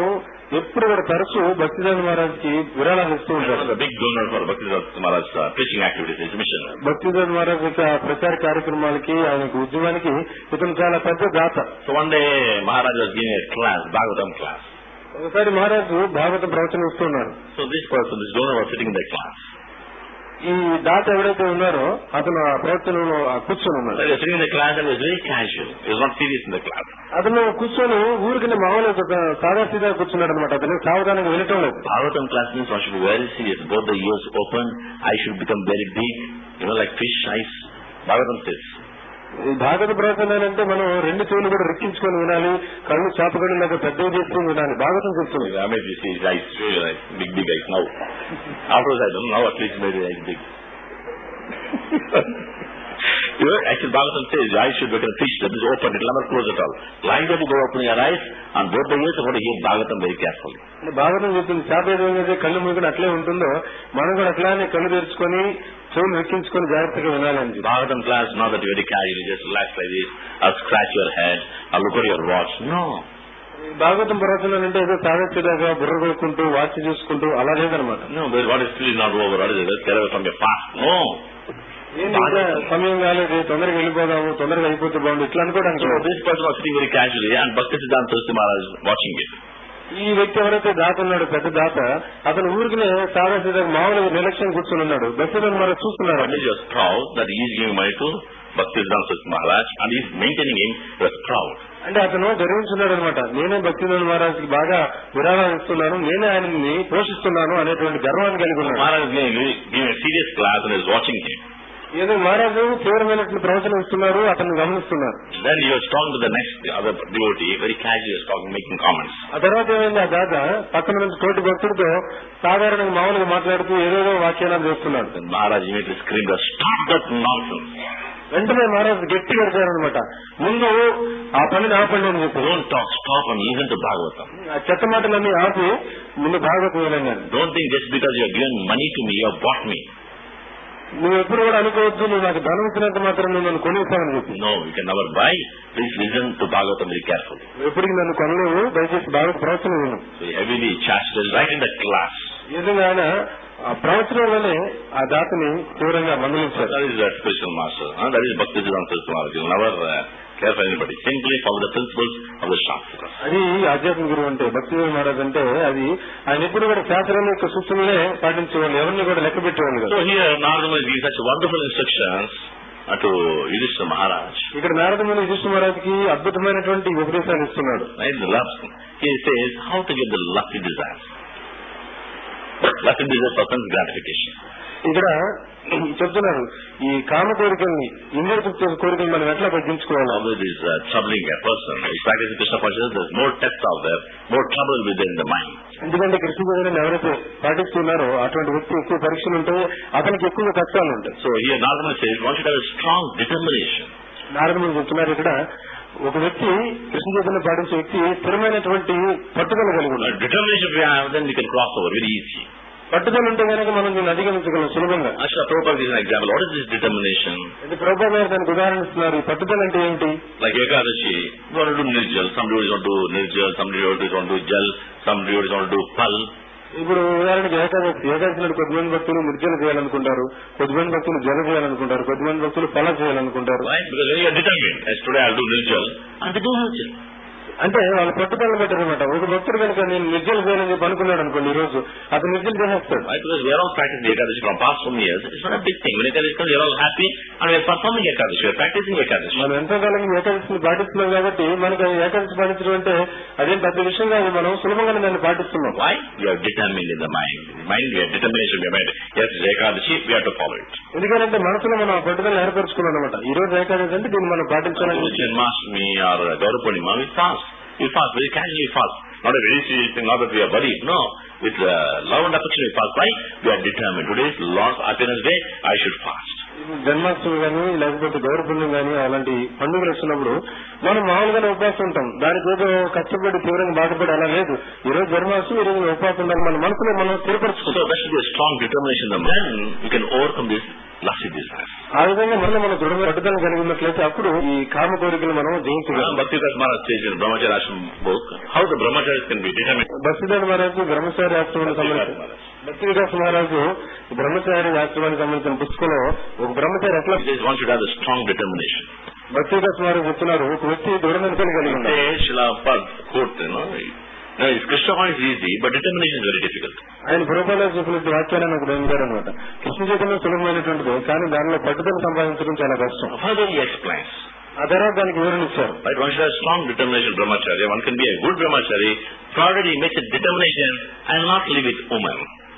ఎప్పుడు కూడా తరచూ భక్తిదాని మహారాజ్ కి విరాళాలు ఇస్తూ He was ఉంటారు a big donor for Bhaktivedanta Maharaj's uh, preaching activities, his mission. భక్తిదాని Maharaj యొక్క ప్రచార కార్యక్రమాలకి ఆయన ఉద్యమానికి ఇతను చాలా పెద్ద దాత So one day Maharaj was giving a class, Bhagavatam class. ఒకసారి మహారాజు భాగవతం ప్రవచనం ఇస్తున్నారు So this person, this donor was sitting in the class. ఈ దాత ఎవరైతే ఉన్నారో అతను ఆ ప్రవచనంలో ఆ కూర్చొని So ఉన్నాడు he was sitting in the class and was very casual. He was not serious in the class. అతను కూర్చొని ఊరికి మామూలు సాదా సీదా కూర్చున్నాడు అనమాట అతను సావధానంగా వినటం లేదు Bhagavatam class means one should be very serious. Both the ears open, I should become very big, you know, like fish eyes. Bhagavatam says. ఈ భాగవత ప్రవచనాలు అంటే మనం రెండు చెవులు కూడా రెక్కించుకొని వినాలి కళ్ళు చాపకళ్ళు లేక పెద్దవి చేసుకుని వినాలి భాగవతం చెప్తుంది I mean, you see his eyes, very eyes, big, big eyes now. Afterwards, I don't know, now at least maybe eyes big. you know, actually Bhagavatam says your eyes should become a fish that is open, it will never close at all. Like that you go open your eyes and both the ears are going to hear Bhagavatam very carefully. అంటే భాగవతం చెప్తుంది చేప ఏ విధంగా అయితే కళ్ళు మూసుకుని అట్లే ఉంటుందో మనం కూడా అట్లానే కళ్ళు తెరుచుకొని చెవులు రెక్కించుకొని జాగ్రత్తగా వినాలని చెప్పి. Bhagavatam class, not that you very casual, you just relax like this, or scratch your head, or look at your watch. No. ఈ భాగవతం ప్రవచనాలు అంటే ఏదో సాగచ్చేదాకా బుర్ర కొనుక్కుంటూ వాచ్ చూసుకుంటూ అలా లేదనమాట No, but what is still not over, what is it? Let's get away from your fast. No. ఏంటి ఇంకా సమయం కాలేదు తొందరగా వెళ్ళిపోదాము తొందరగా అయిపోతే బాగుండు ఇట్లా అనుకోవడానికి So లేదు. this person was sitting very casually and Bhakti Siddhanta Saraswati Maharaj was watching it. ఈ వ్యక్తి ఎవరైతే దాత ఉన్నాడో పెద్ద దాత అతను ఊరికినే సాదా సీదా మామూలుగా నిర్లక్ష్యం కూర్చొని ఉన్నాడు దశరథన్ మరి చూస్తున్నాడు And he was proud that he is giving money to Bhakti Siddhanta Saraswati Maharaj and he is maintaining him. He was proud. అంటే అతను గర్వించున్నాడు అనమాట నేనే భక్తినాథ్ మహారాజ్ కి బాగా విరాళాలు ఇస్తున్నాను నేనే ఆయనని పోషిస్తున్నాను అనేటువంటి గర్వాన్ని కలిగి ఉన్నాడు Maharaj is giving, giving a serious class and is watching him. ఏదో మహారాజు తీవ్రమైనటువంటి ప్రవచనం ఇస్తున్నారు అతన్ని గమనిస్తున్నారు Then he was talking to the next the other devotee, very casually he was talking, making comments. ఆ తర్వాత ఏమైంది ఆ దాత పక్కన నుంచి తోటి భక్తుడితో సాధారణంగా మామూలుగా మాట్లాడుతూ ఏదేదో వ్యాఖ్యానాలు చేస్తున్నాడు Then Maharaj immediately screamed, stop that nonsense. వెంటనే మహారాజు గట్టిగా అడిగారనమాట ముందు ఆ పనిని ఆపండి అని చెప్పి Don't talk, stop and listen to Bhagavatam. ఆ చెత్త మాటలన్నీ ఆపి ముందు భాగవతం వినండి Don't think just because you have given money to me, you have bought me. నువ్వు ఎప్పుడు కూడా అనుకోవద్దు నువ్వు నాకు ధనం ఇచ్చినంత మాత్రం నువ్వు నన్ను కొనేస్తావని చెప్పి No, you can never buy. Please listen to Bhagavatam very carefully. నువ్వు ఎప్పటికీ నన్ను కొనలేవు దయచేసి భాగవత ప్రవచనం విను So he heavily chastised right in the class. ఈ విధంగా ఆయన ఆ ప్రవచనంలోనే ఆ దాతని తీవ్రంగా మందలించారు That is that spiritual master. Huh? That is Bhakti Siddhanta Maharaj. You will never uh, care for anybody. Simply follow the principles of the Shastras. అది ఆధ్యాత్మిక గురువు అంటే భక్తి మహారాజ్ అంటే అది ఆయన ఎప్పుడు కూడా శాస్త్రం యొక్క సూచనలే పాటించేవాళ్ళు ఎవరిని కూడా లెక్క పెట్టేవాళ్ళు So కదా here Narada is giving such wonderful instructions uh, to Yudhishthira Maharaj. ఇక్కడ నారదముని యుధిష్ఠ మహారాజ్కి అద్భుతమైనటువంటి ఉపదేశాలు ఇస్తున్నాడు Right? The love. He says how to get the lucky desires. Lucky desires for sense gratification. ఇక్కడ చెప్తున్నారు ఈ కామ కోరికల్ని ఇంద్రియ తృప్తి కోరికలు మనం ఎట్లా తగ్గించుకోవాలి Although it is uh, troubling a person, if practicing Krishna consciousness, there's more tests out there, more trouble will be there in the mind. ఎందుకంటే కృష్ణ భజనని ఎవరైతే పాటిస్తున్నారో అటువంటి వ్యక్తి ఎక్కువ పరీక్షలు ఉంటాయి అతనికి ఎక్కువ కష్టాలు ఉంటాయి So here Narada says one should have a strong determination. నారదముని చెప్తున్నారు ఇక్కడ ఒక వ్యక్తి కృష్ణ చైతన్య పాటించే వ్యక్తి స్థిరమైనటువంటి పట్టుదల కలిగి Uh, ఉన్నాడు determination if you have, then you can cross over very easy. పట్టుదల ఉంటే కనుక మనం దీన్ని అధిగమించగలం సులభంగా Ashra Prabhupada gives an example. What is this determination? ఇది ప్రభా గారు దానికి ఉదాహరణ ఇస్తున్నారు ఈ పట్టుదల అంటే ఏంటి Like Ekadashi, you want to do Nirjal, some devotees want to do Nirjal, some devotees want to do Jal, some devotees want to do Pal. ఇప్పుడు ఉదాహరణకి ఏకాదశి ఏకాదశి నాడు కొద్దిమంది భక్తులు నిర్జల చేయాలనుకుంటారు కొద్దిమంది భక్తులు జల చేయాలనుకుంటారు కొద్దిమంది భక్తులు ఫల చేయాలనుకుంటారు Right? Because when you are determined, as today I'll do Nirjal, and they do Nirjal. అంటే వాళ్ళు పట్టుదల పెట్టారనమాట ఒక భక్తుడు కనుక నేను నిర్జల చేయాలని చెప్పి అనుకున్నాడు అనుకోండి ఈ రోజు అతను నిర్జల చేసేస్తాడు Right? Because we are all practicing Ekadashi from past some years. It's not a big thing. When Ekadashi comes, we are all happy and we are performing Ekadashi. We are practicing Ekadashi. మనం ఎంతో కాలం ఏకాదశిని పాటిస్తున్నాం కాబట్టి మనకు అది ఏకాదశి పాటించడం అంటే అదేం పెద్ద విషయం కాదు మనం సులభంగానే దాన్ని పాటిస్తున్నాం Why? We are determined in the mind. In the mind, we have determination. We have made, yes, it's Ekadashi, we have to follow it. ఎందుకంటే మనసులో మనం ఆ పట్టుదల ఏర్పరచుకున్నాం అనమాట ఈ రోజు ఏకాదశి అంటే దీన్ని మనం పాటించాలని So, Janmashtami or uh, Gaurapurnima, we fast. We fast, very casually fast. Not a very serious thing, not that we are worried. No. With uh, love and affection we fast. Why? We are determined. Today is Lord's happiness day, I should fast. Janmashtami కానీ లేకపోతే గౌరపుణ్యం కానీ అలాంటి పండుగలు వచ్చినప్పుడు మనం మామూలుగానే ఉపవాసం ఉంటాం దానికి ఏదో కష్టపడి తీవ్రంగా బాధపడి అలా లేదు ఈ రోజు జన్మాష్టమి ఈ రోజు ఉపవాసం ఉండాలి మన మనసులో మనం So స్థిరపరచుకుంటాం there should be a strong determination in the man. You can overcome these lusty desires. ఆ విధంగా మనలో మన దృఢమైన పట్టుదల కలిగి ఉన్నట్లయితే అప్పుడు ఈ కామ కోరికలు మనం జయించగలం Bhakti Maharaj says in Brahmacharya Ashram book, how the brahmacharis can be determined. బస్సుదేవ్ మహారాజు బ్రహ్మచారి ఆశ్రమానికి సంబంధించి భక్తి వికాస్ మహారాజు బ్రహ్మచారి ఆశ్రమానికి సంబంధించిన పుస్తకంలో ఒక బ్రహ్మచారి ఎట్లా He says one should have a strong determination. భక్తి వికాస్ మహారాజు చెప్తున్నారు ఒక వ్యక్తి దృఢమైన కలిగి ఉండాలి Say Srila Pad quote, you know, no, his Krishna is easy, but determination is very difficult. ఆయన పురపాల చెప్పినట్టు వాక్యాన్ని నాకు బయలుదేరనమాట కృష్ణ చైతన్యం సులభమైనటువంటిది కానీ దానిలో పట్టుదల సంపాదించడం చాలా కష్టం Further he explains, ఆ తర్వాత దానికి వివరణ ఇచ్చారు right, one should have strong determination brahmacharya, one can be a good brahmachari, provided he makes a determination and not live with woman.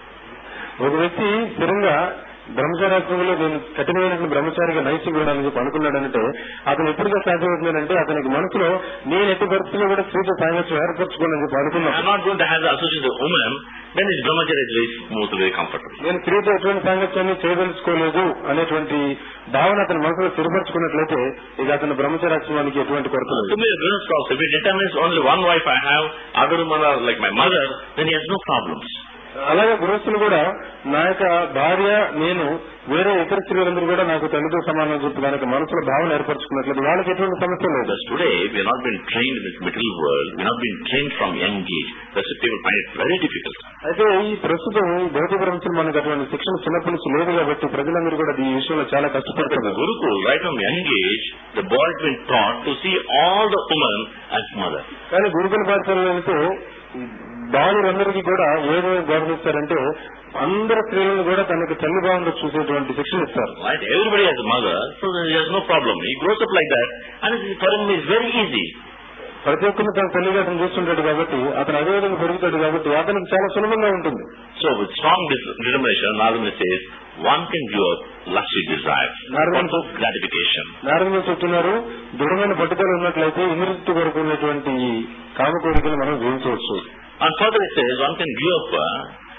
ఒక వ్యక్తి స్థిరంగా బ్రహ్మచారాత్మకంలో నేను కఠినమైనటువంటి బ్రహ్మచారిగా నైతిక ఉండాలని చెప్పి అనుకున్నాడంటే అతను ఎప్పుడుగా సాధ్యమవుతుందంటే అతనికి మనసులో నేను ఎట్టి పరిస్థితుల్లో కూడా స్త్రీతో సాంగత్యం ఏర్పరచుకోనని చెప్పి I am అనుకున్నాను not going to have the association with woman, then his brahmacharya is very smooth, very comfortable. నేను స్త్రీతో ఎటువంటి సాంగత్యాన్ని చేయదలుచుకోలేదు అనేటువంటి భావన అతని మనసులో స్థిరపరచుకున్నట్లయితే ఇక అతని బ్రహ్మచారాశ్రమానికి ఎటువంటి కొరత To లేదు me, a business also, if he determines only one wife I have, other women are like my mother, then he has no problems. అలాగే గృహస్థులు కూడా నా యొక్క భార్య నేను వేరే ఇతర స్త్రీలందరూ కూడా నాకు తల్లితో సమానం చెప్పి దానికి మనసులో భావన ఏర్పరచుకున్నట్లయితే వాళ్ళకి ఎటువంటి సమస్య లేదు Because today, we are not been trained in this material world, we are not been trained from young age. That's why people find it very difficult. అయితే ఈ ప్రస్తుతం ఈ భౌతిక ప్రపంచం మనకు అటువంటి శిక్షణ చిన్నప్పటి నుంచి లేదు కాబట్టి ప్రజలందరూ కూడా ఈ విషయంలో చాలా But in the కష్టపడుతున్నారు Gurukul, right from young age, the boy has been taught to see all the women as mother. కానీ గురుకుల పాఠశాలలో వెళ్తే బాలురందరికీ కూడా ఏదో బోధనిస్తారంటే అందరు స్త్రీలను కూడా తనకు తల్లి భావంలో చూసేటువంటి శిక్షణ ఇస్తారు Right? Everybody has a mother, so then he has no problem. He grows up like that, and it- for him it's very easy. ప్రతి ఒక్కరిని తన తల్లిగా అతను చూస్తుంటాడు కాబట్టి అతను అదే విధంగా పెరుగుతాడు కాబట్టి అతనికి చాలా సులభంగా ఉంటుంది So with strong dis- determination, Narada says, one can give up lusty desires Narada- for gratification. నారదులు చెప్తున్నారు దృఢమైన పట్టుదల ఉన్నట్లయితే ఇంద్రియ వరకు ఉన్నటువంటి ఈ కామ కోరికలు మనం జయించవచ్చు And further it says, one can give up uh,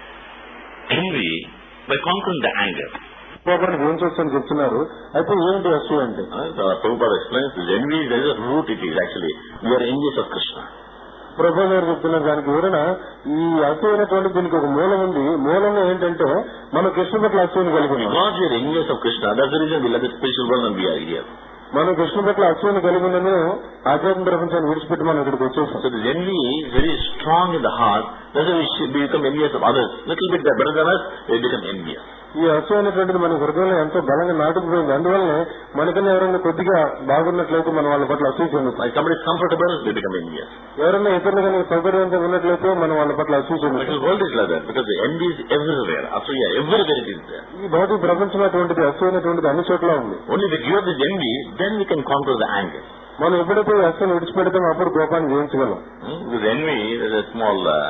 envy by conquering the anger. కోపాన్ని జయించవచ్చు అని చెప్తున్నారు అయితే ఏంటి అసూ అంటే Uh, the Prabhupada explains, this envy, there is a root it is actually. We are envious of Krishna. ప్రభు గారు చెప్తున్నారు దానికి వివరణ ఈ అసూ అనేటువంటి దీనికి ఒక మూలం ఉంది మూలంలో ఏంటంటే మనం కృష్ణ పట్ల అసూని కలిగి ఉన్నాం Because we are envious of Krishna, that's the reason we left the spiritual world and we are here. మనం కృష్ణ పట్ల అసూని కలిగి ఉన్నాము ఆధ్యాత్మిక ప్రపంచాన్ని విడిచిపెట్టి మనం ఇక్కడికి వచ్చేసాం So this envy is very strong in the heart, that's why we should become envious of others. Little bit better than us, we become envious. ఈ అసూ అనేటువంటిది మన హృదయంలో ఎంతో బలంగా నాటుకుపోయింది అందువల్లనే మనకన్నా ఎవరైనా కొద్దిగా బాగున్నట్లయితే మనం వాళ్ళ పట్ల అసూ చెందుతాం Like somebody is comfortable, we become envious. ఎవరైనా ఇతరులు కనుక సౌకర్యవంతంగా ఉన్నట్లయితే మనం వాళ్ళ పట్ల అసూ But చెందుతాం the world is like that because the envy is everywhere. Asuya, everywhere it is there. ఈ భౌతిక ప్రపంచం అటువంటిది అసూ అనేటువంటిది అన్ని చోట్ల ఉంది Only if we give up this envy, then we can conquer the anger. మనం ఎప్పుడైతే ఈ అసూని విడిచిపెడతామో అప్పుడు కోపాన్ని జయించగలం Hmm? With envy, there's a small uh,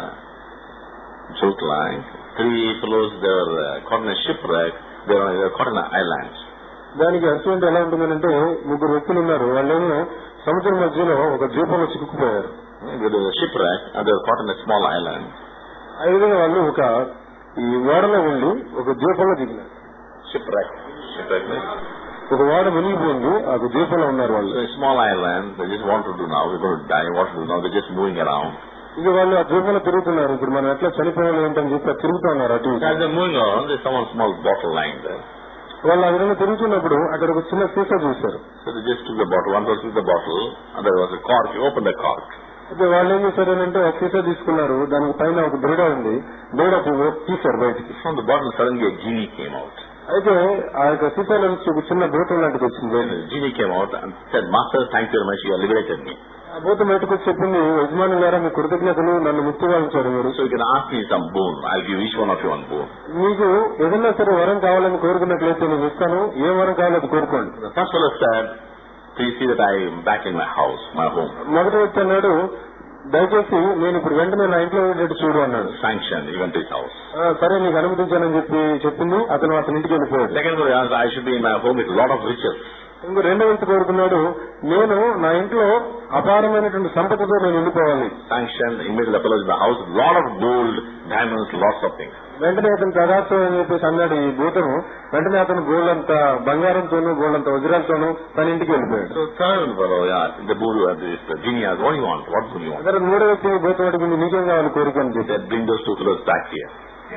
joke line. Three fellows, they were uh, caught in a shipwreck. They were, they were caught in an island. దానికి అసూ అంటే ఎలా ఉంటుందంటే ముగ్గురు వ్యక్తులు ఉన్నారు వాళ్ళేమో సముద్రం మధ్యలో ఒక ద్వీపంలో చిక్కుకుపోయారు Hmm? There was a shipwreck and they were caught in a small island. ఆ విధంగా వాళ్ళు ఒక ఈ ఓడలో ఉండి ఒక ద్వీపంలో దిగినారు Shipwreck. Shipwreck means ఒక ఓడ మునిగిపోయింది ఆ ద్వీపంలో ఉన్నారు So వాళ్ళు a small island, they just want to do now, we're going to die, what to do now, they're just moving around. ఇక వాళ్ళు ఆ ద్వీపంలో తిరుగుతున్నారు ఇప్పుడు మనం ఎట్లా చనిపోవాలి ఏంటని చెప్పి అది తిరుగుతూ ఉన్నారు అటు ఇటు. As they're moving on, there's someone small bottle lying there. వాళ్ళు ఆ విధంగా తిరుగుతున్నప్పుడు అక్కడ ఒక చిన్న సీసా చూశారు So they just took the bottle, one person took the bottle, and there was a cork, you open the cork. అయితే వాళ్ళు ఏం చేశారంటే ఒక సీసా తీసుకున్నారు దానికి పైన ఒక బెరడ ఉంది బెరడ పువ్వు తీశారు బయటికి From the bottle, suddenly a genie came out. అయితే ఆ యొక్క సీసాలో నుంచి ఒక చిన్న భూతం లాంటిది వచ్చింది When the genie came out and said, Master, thank you very much, you have liberated me. ఆ భూతం బయటకు వచ్చి చెప్పింది యజమాని గారా మీ కృతజ్ఞతలు నన్ను ముక్తిగా ఉంచారు మీరు So you can ask me some boon, I'll give each one of you one boon. మీకు ఏదైనా సరే వరం కావాలని కోరుకున్నట్లయితే నేను ఇస్తాను ఏ వరం కావాలో అది కోరుకోండి The first fellow said, please see that I am back in my house, my home. మొదటి వ్యక్తి అన్నాడు దయచేసి నేను ఇప్పుడు వెంటనే నా ఇంట్లో ఉండేట్టు చూడు అన్నాడు Sanction, he went to his house. "ఆ, సరే నీకు అనుమతించానని చెప్పి చెప్పింది అతను అతని ఇంటికి వెళ్ళిపోయాడు Second fellow asked, I should be in my home with a lot of riches. ఇంకో రెండో వ్యక్తి కోరుకున్నాడు నేను నా ఇంట్లో అపారమైనటువంటి సంపదతో నేను ఉండిపోవాలి Sanctioned, immediately apologized the house, lot of gold, diamonds, lots of things. వెంటనే అతను తగాత్వం అని చెప్పేసి అన్నాడు ఈ భూతము వెంటనే అతను గోల్డంత బంగారంతోనూ గోల్డంత వజ్రాలతోనూ తన ఇంటికి వెళ్ళిపోయాడు So third fellow, yeah, the Guru, uh, this, the genius, what do you want? What do you want? అదే మూడో వ్యక్తి భూతం అడిగింది నీకేం కావాలి కోరిక అని He చెప్పి said, bring those two fellows back here.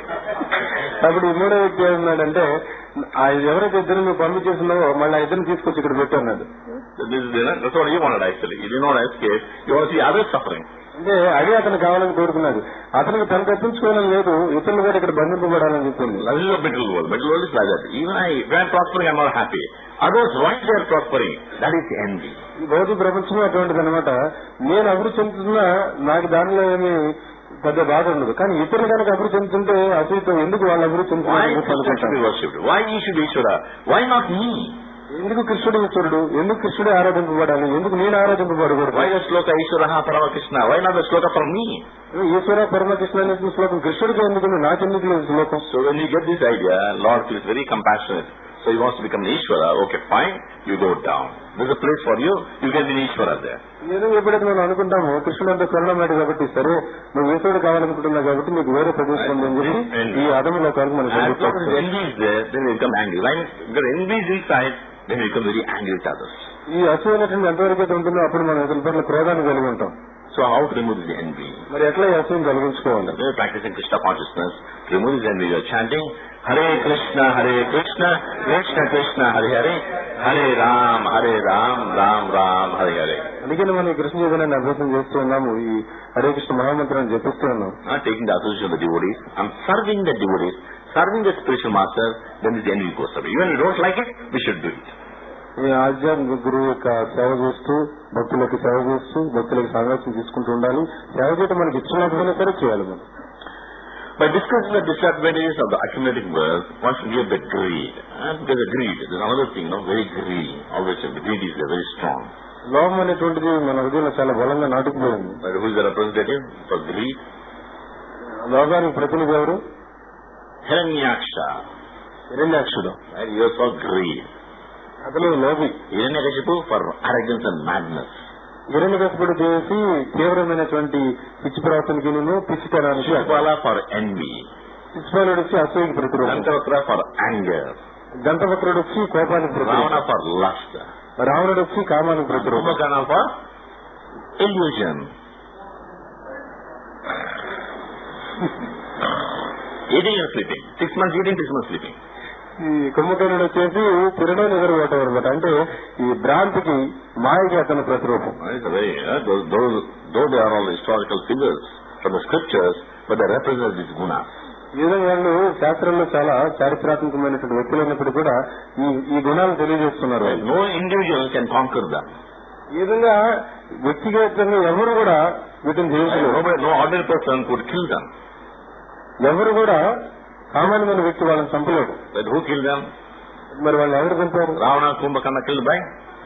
అప్పుడు ఈ మూడో వ్యక్తి ఏమన్నాడంటే ఆ ఎవరైతే ఇద్దరు నువ్వు పంపించేస్తున్నావో మళ్ళీ ఆ ఇద్దరిని తీసుకొచ్చి ఇక్కడ పెట్టు అన్నాడు This is, you know, that's what you wanted actually. You did not escape. You want to see others suffering. అంటే అదే అతను కావాలని కోరుకున్నాడు అతనికి తను తప్పించుకోవడం లేదు ఇతరులు కూడా ఇక్కడ బంధింపబడాలని చెప్పింది That is the middle world. Middle world is like that. Even I, when I'm prospering, I'm not happy. Others, why they are prospering? That is envy. ఈ భౌతిక ప్రపంచం అటువంటిది అనమాట నేను అభివృద్ధి చెందుతున్నా నాకు దానిలో ఏమి పెద్ద బాధ ఉండదు కానీ ఇతరులు కనుక అభివృద్ధి చెందుతుంటే అసలు ఎందుకు వాళ్ళు అభివృద్ధి Why చెందుతున్నారు Krishna should be worshipped? Why he should be Ishvara? Why not me? ఎందుకు కృష్ణుడు ఈశ్వరుడు ఎందుకు కృష్ణుడే ఆరాధింపబడాలి ఎందుకు నేను ఆరాధింపబడకూడదు Why the sloka Ishvaraha Parama Krishna? Why not the sloka for me? ఈశ్వర పరమకృష్ణ అనే శ్లోకం కృష్ణుడికి ఎందుకు నాకెందుకు లేదు శ్లోకం So when you get this idea, Lord feels very compassionate. So he wants to become an Ishvara. Okay, fine. You go down. There's a place for you. You can be an Ishvara there. ఏదో ఎప్పుడైతే మనం అనుకుంటాము కృష్ణుడు అంతా కరుణమాడు కాబట్టి సరే నువ్వు ఈశ్వరుడు కావాలనుకుంటున్నావు కాబట్టి నీకు వేరే ప్రదేశం ఉందని చెప్పి ఈ అదములో కనుక మనకు As long as చెప్తారు. envy is there, then we become angry. When the envy is inside, then we become very angry with others. ఈ అసూయనటువంటి ఎంతవరకు అయితే ఉంటుందో అప్పుడు మనం ఇతరుల పట్ల క్రోధాన్ని కలిగి ఉంటాం So how to remove this envy? మరి ఎట్లా ఈ అసూయను తొలగించుకోవాలి When you're practicing Krishna consciousness, remove this envy. You're chanting Hare Krishna, Hare Krishna, Krishna Krishna, Hare Hare, Hare Ram, Hare Ram, Ram Ram, Hare Hare. అందుకని మనం ఈ కృష్ణ చైతన్యాన్ని అభ్యాసం చేస్తూ ఉన్నాము ఈ హరే కృష్ణ మహామంత్రాన్ని జపిస్తూ ఉన్నాం Not taking the association of the devotees. I'm serving the devotees, serving the spiritual master, then this envy goes away. Even if you don't like it, we should do it. ఈ ఆధ్యాత్మిక గురువు యొక్క సేవ చేస్తూ భక్తులకి సేవ చేస్తూ భక్తులకి సాంగత్యం తీసుకుంటూ ఉండాలి సేవ చేయడం మనకి ఇష్టం లేకపోయినా సరే చేయాలి మనం By discussing the disadvantages of the accumulating wealth, one should give the greed. And there's a greed. There's another thing, no? very greedy. Always the greed is very strong. లోపం అనేటువంటిది మన హృదయంలో చాలా బలంగా నాటుకుపోయింది But who is the representative for greed? లోకానికి ప్రతినిధి ఎవరు Hiranyaksha. హిరణ్యాక్షుడు Right? He was for greed. అతను లోపి Hiranyakashipu for arrogance and madness. హిరణ్యకశపుడు చేసి తీవ్రమైనటువంటి పిచ్చి ప్రవర్తనకి పిచ్చితనానికి Shishupala for envy. పిచ్చిపాలుడు వచ్చి అసూయకి ప్రతిరూపం Dantavakra for anger. దంతవక్రుడు వచ్చి కోపానికి ప్రతిరూపం Ravana for lust. రావణుడు వచ్చి కామానికి ప్రతిరూపం Kumbhakana for illusion. eating and sleeping. Six months eating, six months sleeping. ఈ కుంభకర్ణుడు వచ్చేసి తినడం నిద్రపోవటం అనమాట అంటే ఈ భ్రాంతికి మాయకి అతను ప్రతిరూపం It's a very, uh, those, those, though they are all historical figures from the scriptures, but they represent these gunas. ఈ విధంగా వాళ్ళు శాస్త్రంలో చాలా చారిత్రాత్మకమైనటువంటి వ్యక్తులు అయినప్పుడు కూడా ఈ ఈ గుణాలు తెలియజేస్తున్నారు వాళ్ళు. No individual can conquer them. ఈ విధంగా వ్యక్తిగతంగా ఎవరు కూడా వీటిని జయించలేరు Nobody, no ordinary person could kill them. ఎవరు కూడా సామాన్యమైన వ్యక్తి వాళ్ళని చంపలేడు But who killed them? మరి వాళ్ళు ఎవరు చంపారు Ravana, Kumbhakana killed by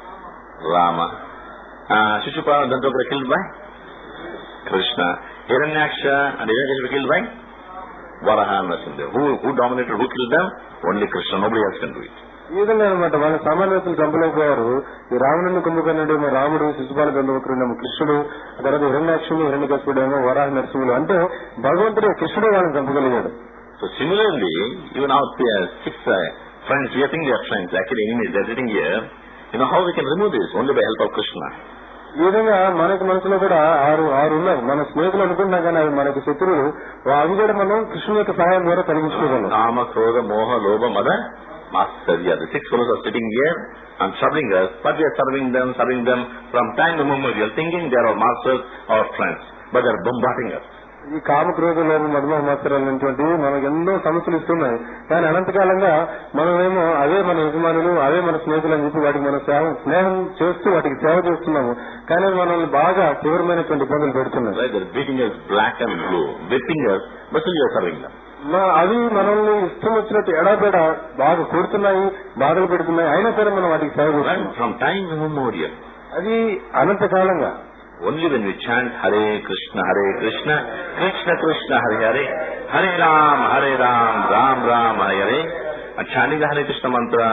Rama. Uh, Shishupala, Dantavakra killed by Krishna. Hiranyaksha and Hiranyakashipu killed by Varaha and Narasimha. Who, who dominated, who killed them? Only Krishna. Nobody else can do it. ఈ విధంగా అనమాట వాళ్ళ సామాన్య వ్యక్తులు చంపలేకపోయారు ఈ రావణుని కుంభకర్ణుడు ఏమో రాముడు శిశుపాల గంధవక్రుడేమో కృష్ణుడు ఆ తర్వాత హిరణ్యాక్షుడు హిరణ్యకశుడేమో వరాహ నరసింహుడు అంటే భగవంతుడే కృష్ణుడే వాళ్ళని చంపగలిగాడు So similarly, even our uh, six uh, friends, we are thinking they are friends. Actually, enemies, they are sitting here. You know how we can remove this? Only by help of Krishna. ఈ విధంగా మనకి మనసులో కూడా ఆరు ఆరు ఉన్నాయి మన స్నేహితులు అనుకుంటున్నాం కానీ అవి మనకి శత్రువులు అవి కూడా మనం కృష్ణుని యొక్క సహాయం ద్వారా తొలగించుకోగలం Kama, Krodha, Moha, Lobha, Mada, Matsarya. The six fellows are sitting here and serving us, but we are serving them, serving them from time immemorial, thinking they are our masters, our friends. But they are bombarding us. ఈ కామ క్రోధలోని మధుమ మాత్రాలు అనేటువంటివి మనకు ఎన్నో సమస్యలు ఇస్తున్నాయి కానీ అనంతకాలంగా మనమేమో అవే మన యజమానులు అవే మన స్నేహితులు అని చెప్పి వాటికి మనం సేవ స్నేహం చేస్తూ వాటికి సేవ చేస్తున్నాము కానీ అవి మనల్ని బాగా తీవ్రమైనటువంటి ఇబ్బందులు పెడుతున్నాయి Right? They are beating us black and blue, whipping us, but still we are serving them. మా- అవి మనల్ని ఇష్టం వచ్చినట్టు ఎడాపెడ బాగా కొడుతున్నాయి బాధలు పెడుతున్నాయి అయినా సరే మనం వాటికి సేవ చేస్తున్నాం Right? From time immemorial. అది అనంతకాలంగా Only when we chant Hare Krishna, Hare Krishna, Krishna Krishna, Hare Hare, Hare Ram, Hare Ram, Ram Ram, Hare Hare, and chanting the Hare Krishna mantra,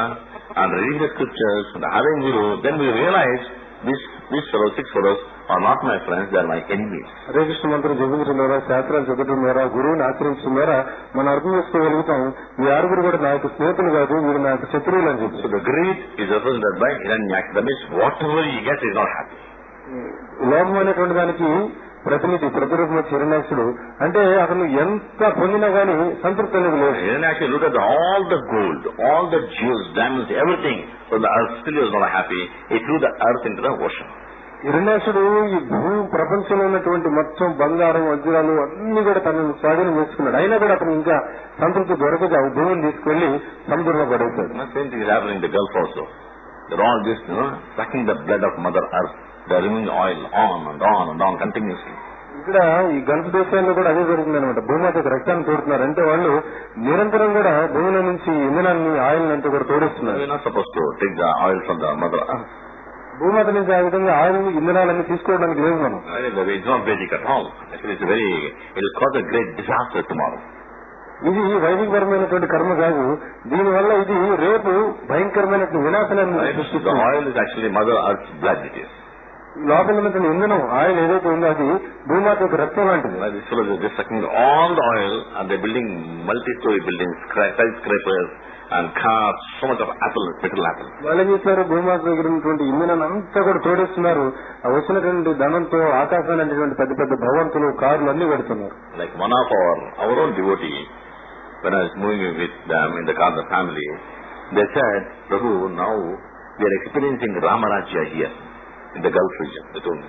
and reading the scriptures and having guru, then we realize these, these fellows, six fellows, are not my friends, they are my enemies. Hare Krishna మంత్రం జపించడం ద్వారా శాస్త్రాలు చదవడం ద్వారా గురువుని ఆశ్రయించడం ద్వారా మనం అర్థం చేసుకోగలుగుతాం ఈ ఆరుగురు కూడా నా యొక్క స్నేహితులు కాదు వీరు నా యొక్క శత్రువులు అని చెప్పి So the greed is represented by Hiranyaksha. That means whatever he gets, he is not happy. లోపం అనేటువంటి దానికి ప్రతినిధి ప్రతిరూపం చిరణాక్షుడు అంటే అతను ఎంత పొందినా గానీ సంతృప్తి అనేది లేదు Hiranyaksha looked at all the gold, all the jewels, diamonds, everything. So the earth still was not happy. He threw the earth into the ocean. హిరణ్యాసుడు ఈ భూ ప్రపంచంలో ఉన్నటువంటి మొత్తం బంగారం వజ్రాలు అన్ని కూడా తనను స్వాధీనం చేసుకున్నాడు అయినా కూడా అతను ఇంకా సంతృప్తి దొరకక ఆ భూమిని తీసుకెళ్లి సముద్రంలో పడేశాడు The same thing is happening in the Gulf also. They're all just, you know, sucking the blood of Mother Earth. They're removing oil on and on and on continuously. ఇక్కడ ఈ గల్ఫ్ దేశాల్లో కూడా అదే జరుగుతుంది అనమాట భూమాతకు రక్తాన్ని తోడుతున్నారు అంటే వాళ్ళు నిరంతరం కూడా భూమిలో నుంచి ఇంధనాన్ని ఆయిల్ అంతా కూడా తోడిస్తున్నారు We're not supposed to take the oil from the Mother Earth. భూమాత నుంచి ఆ విధంగా ఆయిల్ ఇంధనాలన్నీ తీసుకోవడానికి లేదు మనం It's not Vedic at all. Actually, it's very, it will cause a great disaster tomorrow. ఇది వైదికపరమైనటువంటి కర్మ కాదు దీనివల్ల ఇది రేపు భయంకరమైనటువంటి వినాశనాన్ని Right? The సృష్టిస్తుంది oil is actually Mother Earth's blood it is. లోపల ఉన్నటువంటి ఇంధనం ఆయిల్ ఏదైతే ఉందో అది భూమాత యొక్క రక్తం లాంటిది Like these fellows are just sucking all the oil and they're building multi-story buildings, skyscra- skyscrapers and cars, so much of apple, metal apple. వాళ్ళు ఏం చేస్తారు భూమాత దగ్గర ఉన్నటువంటి ఇంధనాన్ని అంతా కూడా తోడేస్తున్నారు ఆ వచ్చినటువంటి ధనంతో ఆకాశాన్ని అనేటువంటి పెద్ద పెద్ద భవంతులు కార్లు అన్ని పెడుతున్నారు Like one of our, our own devotee, when I was moving with them in the car, the family, they said, Prabhu, now we are experiencing Ramarajya here in the Gulf region. They told me.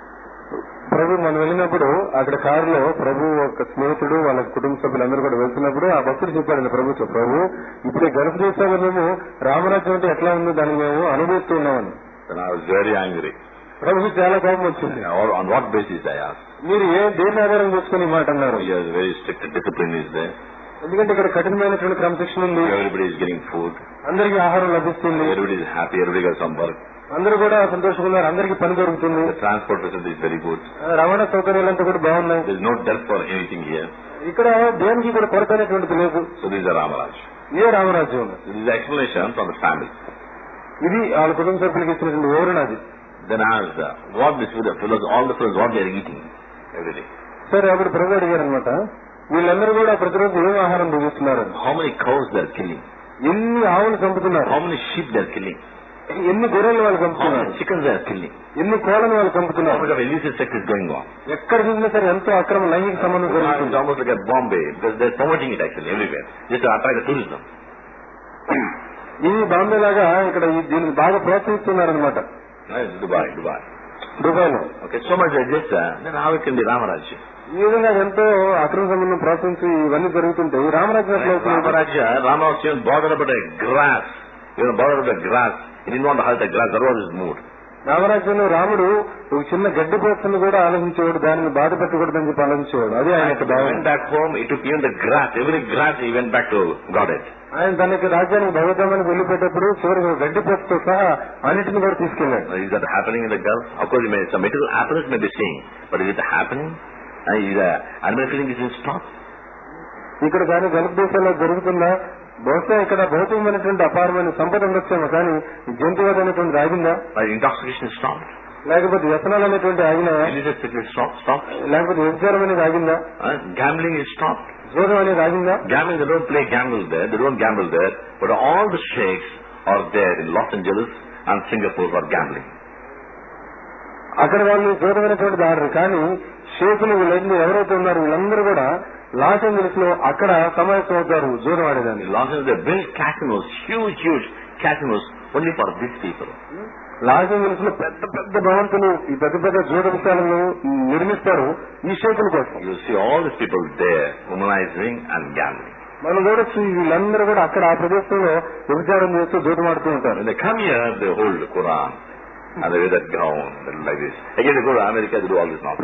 ప్రభు మనం వెళ్ళినప్పుడు అక్కడ కారులో ప్రభు ఒక స్నేహితుడు వాళ్ళ కుటుంబ సభ్యులందరూ కూడా వెళ్తున్నప్పుడు ఆ భక్తుడు చెప్పాడు ప్రభుతో ప్రభు ఇప్పుడు ఈ గల్ఫ్ దేశాల్లో మేము రామరాజ్యం అంటే ఎట్లా ఉందో దాన్ని మేము అనుభవిస్తున్నామని Then I was very angry. ప్రభు చాలా కోపం వచ్చింది Or on what basis I asked. మీరు ఏ దేని ఆధారం చేసుకుని ఈ మాట అన్నారు Here very strict discipline is there. ఎందుకంటే ఇక్కడ కఠినమైనటువంటి క్రమశిక్షణ ఉంది Everybody is getting food. అందరికీ ఆహారం లభిస్తుంది Everybody is happy. Everybody got some work. అందరూ కూడా సంతోషంగా ఉన్నారు అందరికీ పని దొరుకుతుంది The transport facility is very good. రవాణా సౌకర్యాలంతా కూడా బాగున్నాయి There is no dearth for anything here. ఇక్కడ దేనికి కూడా కొరత అనేటువంటిది లేదు So this is a Ramaraj. ఇదే రామరాజ్యం This is the explanation from the family. ఇది వాళ్ళ కుటుంబ సభ్యులకు ఇచ్చినటువంటి వివరణ అది Then I asked, uh, what this the fellows, all the fellows, what they are eating every day. సరే అప్పుడు ప్రభు అడిగారు అనమాట వీళ్ళందరూ కూడా ప్రతిరోజు ఏం ఆహారం భుజిస్తున్నారు How many cows they are killing? ఎన్ని ఆవులు చంపుతున్నారు How many sheep they are killing? ఎన్ని గొర్రెలు వాళ్ళు How చంపుతున్నారు many chickens they are killing? ఎన్ని కోళ్ళను వాళ్ళు How చంపుతున్నారు much of illicit sex is going on? ఎక్కడ చూసినా సరే ఎంతో అక్రమ లైంగిక సంబంధం It's జరుగుతుంది almost like at Bombay because they're promoting it actually everywhere just to attract the tourism. ఇది బాంబే లాగా ఇక్కడ ఈ- దీనికి బాగా ప్రోత్సహిస్తున్నారనమాట Right? Dubai, Dubai. దుబాయ్ లో Okay, so much like this, uh, then how it can be Ramarajya? ఈ విధంగా ఎంతో అక్రమ సంబంధం ప్రోత్సహించి ఇవన్నీ జరుగుతుంటే ఈ రామరాజ్యం ఎట్లా అవుతుంది? Ramarajya, Rama was even bothered about a grass. He was bothered about a grass. He didn't want to hurt the grass. That was his mood. రామరాజ్యంలో రాముడు ఒక చిన్న గడ్డి పోచను కూడా ఆలోచించేవాడు దానిని బాధ పెట్టకూడదని చెప్పి ఆలోచించేవాడు అది ఆయన యొక్క When he భావన went back home, he took even the grass. Every grass he went back to Godhead. ఆయన తన యొక్క రాజ్యానికి భగవద్ధామానికి వెళ్ళిపోయేటప్పుడు చివరికి ఒక గడ్డి పోచతో సహా అన్నింటిని కూడా తీసుకెళ్లాడు Now, Is that happening in the Gulf? Of course, it may, some material happiness may be seeing, but is it happening? Uh, is the animal feeling is in stop? ఇక్కడ కానీ గల్ఫ్ దేశాల్లో జరుగుతున్న బహుశా ఇక్కడ భౌతికమైనటువంటి అపారమైన సంపద ఉండొచ్చేమో కానీ ఈ జంతువాద అనేటువంటి ఆగిందా Uh, intoxication is stopped. లేకపోతే వ్యసనాలు అనేటువంటి ఆగినాయా Illicit sex is stopped. stopped. లేకపోతే వ్యభిచారం అనేది ఆగిందా Uh, gambling is stopped. జోదం అనేది ఆగిందా Gambling, they don't play gamble there. They don't gamble there. But all the sheikhs are there in Los Angeles and Singapore for gambling. అక్కడ వాళ్ళు జోదమైనటువంటి ఆడరు కానీ షేకులు వీళ్ళందరూ ఎవరైతే ఉన్నారో వీళ్ళందరూ కూడా లాస్ ఏంజల్స్ లో అక్కడ సమావేశం అవుతారు జోదం ఆడేదాన్ని In Los Angeles, they built casinos, huge, huge casinos, only for these people. Los Angeles లో పెద్ద పెద్ద భవంతులు ఈ పెద్ద పెద్ద జోదశాలను నిర్మిస్తారు ఈ షేకుల కోసం You see all these people there, womanizing and gambling. మనం చూడొచ్చు వీళ్ళందరూ కూడా అక్కడ ఆ ప్రదేశంలో వ్యభిచారం చేస్తూ జోదం ఆడుతూ ఉంటారు When they come here, they hold the Quran and they wear that gown, they look like this. Again, they go to America, they do all this nonsense.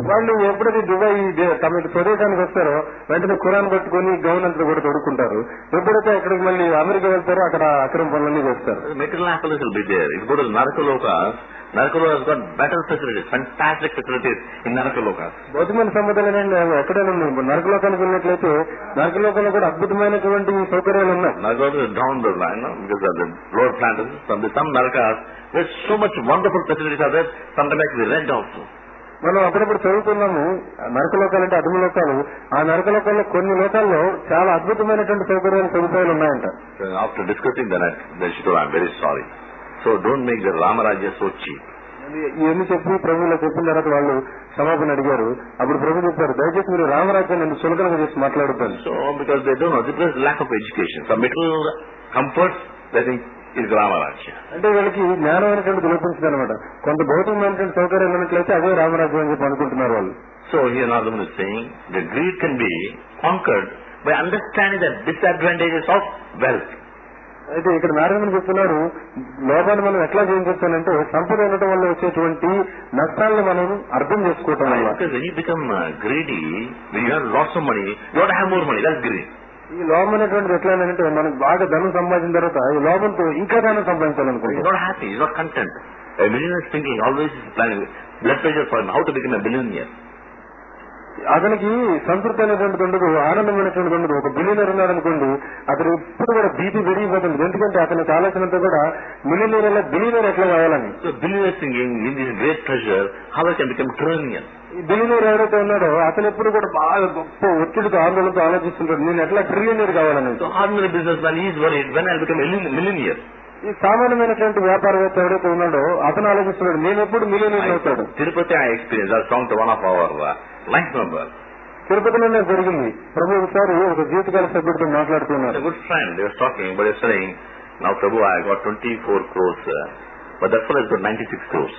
వాళ్ళు ఎప్పుడైతే దుబాయ్ దే- తమ స్వదేశానికి వస్తారో వెంటనే ఖురాన్ పట్టుకొని గౌన్ అంతా కూడా తొడుక్కుంటారు ఎప్పుడైతే అక్కడికి మళ్ళీ అమెరికా వెళ్తారో అక్కడ అక్రమ పనులన్నీ చేస్తారు Material happiness will be there. If you go to Narakaloka, Narakaloka has got better facilities, fantastic facilities in Narakaloka. భౌతికమైన సంబంధాలు ఎక్కడైనా ఉన్నాయి నరకలోకానికి వెళ్ళినట్లయితే నరకలోకంలో కూడా అద్భుతమైనటువంటి సౌకర్యాలు ఉన్నాయి Narakaloka is down the line, no? because of the lower planets. Some, some Narakas, there's so much wonderful facilities are there, sometimes we rent also. మనం అప్పుడప్పుడు చదువుతున్నాము నరకలోకాలు అంటే అదుము లోకాలు ఆ నరకలోకాల్లో కొన్ని లోకాల్లో చాలా అద్భుతమైనటువంటి సౌకర్యాలు సదుపాయాలు ఉన్నాయంట So after discussing that, then she told, I'm very sorry. So don't make the Ramarajya so cheap. ఇవన్నీ చెప్పి ప్రభువులో చెప్పిన తర్వాత వాళ్ళు క్షమాపణ అడిగారు అప్పుడు ప్రభు చెప్పారు దయచేసి మీరు రామరాజ్యాన్ని నన్ను సులకనగా చేసి మాట్లాడుతాను So because they don't know, there's lack of education. Some material comforts, they think is Ramarajya. అంటే వీళ్ళకి జ్ఞానం అనేటువంటి లోపించింది అనమాట కొంత భౌతికమైనటువంటి సౌకర్యాలు ఉన్నట్లయితే అదే రామరాజ్యం అని చెప్పి అనుకుంటున్నారు వాళ్ళు So here Nardaman is saying the greed can be conquered by understanding the disadvantages of wealth. అయితే ఇక్కడ నారాయణ చెప్తున్నారు లోపాన్ని మనం ఎట్లా జయించొచ్చానంటే సంపద ఉండటం వల్ల వచ్చేటువంటి నష్టాలను మనం అర్థం చేసుకోవటం వల్ల Because when you become uh, greedy, when you have lots of money, you want to have more money. That's greed. ఈ లోపం అనేటువంటిది ఎట్లా అంటే మనకు బాగా ధనం సంపాదించిన తర్వాత ఈ లోపంతో ఇంకా ధనం So he's సంపాదించాలనుకుంటాం not happy. He's not content. A millionaire is thinking always is planning blood pressure for him, how to become a billionaire. అతనికి సంతృప్తి అనేటువంటిది ఉండదు ఆనందమైనటువంటి ఉండదు ఒక బిలియనర్ ఉన్నాడు అనుకోండి అతను ఎప్పుడు కూడా బీపీ పెరిగిపోతుంది ఎందుకంటే అతనికి ఆలోచన అంతా కూడా మిలియనర్ బిలియనర్ ఎట్లా కావాలని So billionaire thinking in this great treasure, how I can become trillionaire. ఈ బిలియనర్ ఎవరైతే ఉన్నాడో అతను ఎప్పుడు కూడా బాగా గొప్ప ఒత్తిడితో ఆందోళనతో ఆలోచిస్తుంటాడు నేను ఎట్లా ట్రిలియనర్ కావాలని So ordinary businessman he is worried when I'll become a million- millionaire. ఈ సామాన్యమైనటువంటి వ్యాపారవేత్త ఎవరైతే ఉన్నాడో అతను ఆలోచిస్తున్నాడు నేను ఎప్పుడు మిలియనర్ అవుతాడు Tirupati I experienced, I talked to one of our uh, life members. తిరుపతిలోనే జరిగింది ప్రభు ఒకసారి ఒక జీవితకాల సభ్యుడితో He's మాట్లాడుతున్నారు a good friend. They were talking, but they're saying, now Prabhu, I got 24 crores, uh, but that fellow has got 96 crores.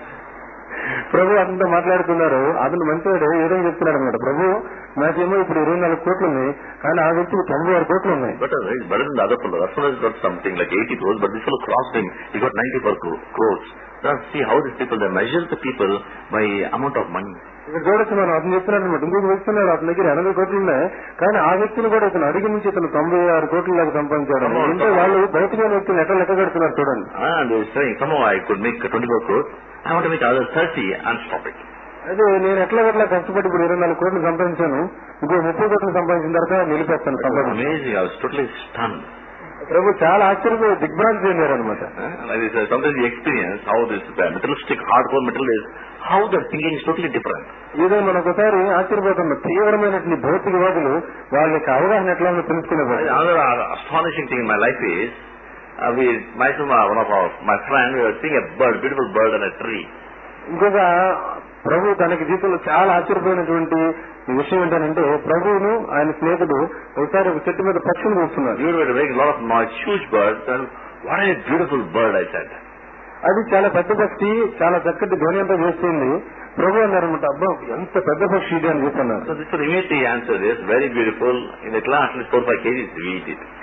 ప్రభు అతనితో మాట్లాడుతున్నారు అతను మంచివాడు ఏదో చెప్తున్నాడు అనమాట ప్రభు నాకేమో ఇప్పుడు ఇరవై నాలుగు కోట్లు ఉన్నాయి కానీ ఆ వ్యక్తికి తొంభై ఆరు కోట్లు ఉన్నాయి But uh, he's better than the other fellow. That fellow has got something like 80 crores, but this fellow crossed him. He got 94 cro- crores. Now see how these people, they measure the people by amount of money. ఇక్కడ చూడొచ్చు మనం అతను చెప్తున్నాడు అనమాట ఇంకొక వ్యక్తి ఉన్నాడు అతని దగ్గర ఎనభై కోట్లు ఉన్నాయి కానీ ఆ వ్యక్తిని కూడా ఇతను అడిగి నుంచి ఇతను తొంభై ఆరు కోట్ల దాకా సంపాదించాడు అంటే వాళ్ళు భౌతికమైన వ్యక్తిని ఎట్లా లెక్క కడుతున్నారు చూడండి And they're saying, somehow I could make 24 crores. I want to make other 30 and stop it. అదే నేను ఎట్లా ఎట్లా కష్టపడి ఇప్పుడు ఇరవై నాలుగు కోట్లు సంపాదించాను ఇంకో ముప్పై కోట్లు సంపాదించిన తర్వాత నిలిపేస్తాను It was సంపాదించి amazing. I was totally stunned. ప్రభు చాలా ఆశ్చర్యపోయి దిగ్భ్రాంతి చెందారు అనమాట Uh, like this, uh, sometimes you experience how this uh, materialistic, hardcore material is, how the thinking is totally different. ఏదో మనం ఒకసారి ఆశ్చర్యపోతున్న తీవ్రమైనటువంటి భౌతికవాదులు వాళ్ళ యొక్క అవగాహన ఎట్లా ఉందో తెలుసుకునేవారు Another uh, astonishing thing in my life is, uh, we, myself, uh, one of our, my friend, we were seeing a bird, beautiful bird on a tree. ఇంకొక ప్రభు తనకి జీవితంలో చాలా ఆశ్చర్యపోయినటువంటి విషయం ఏంటంటే ప్రభువును ఆయన స్నేహితుడు ఒకసారి ఒక చెట్టు మీద పక్షులు చూస్తున్నారు We were making a lot of noise, huge bird, and what a beautiful bird, I said. అది చాలా పెద్ద పక్షి చాలా చక్కటి ధ్వని అంతా చేస్తుంది ప్రభు అన్నారనమాట అబ్బా ఎంత పెద్ద పక్షి ఇది అని చెప్తున్నారు So this was immediately answered, yes, very beautiful. In the class, at least 4 5 kgs, we eat it.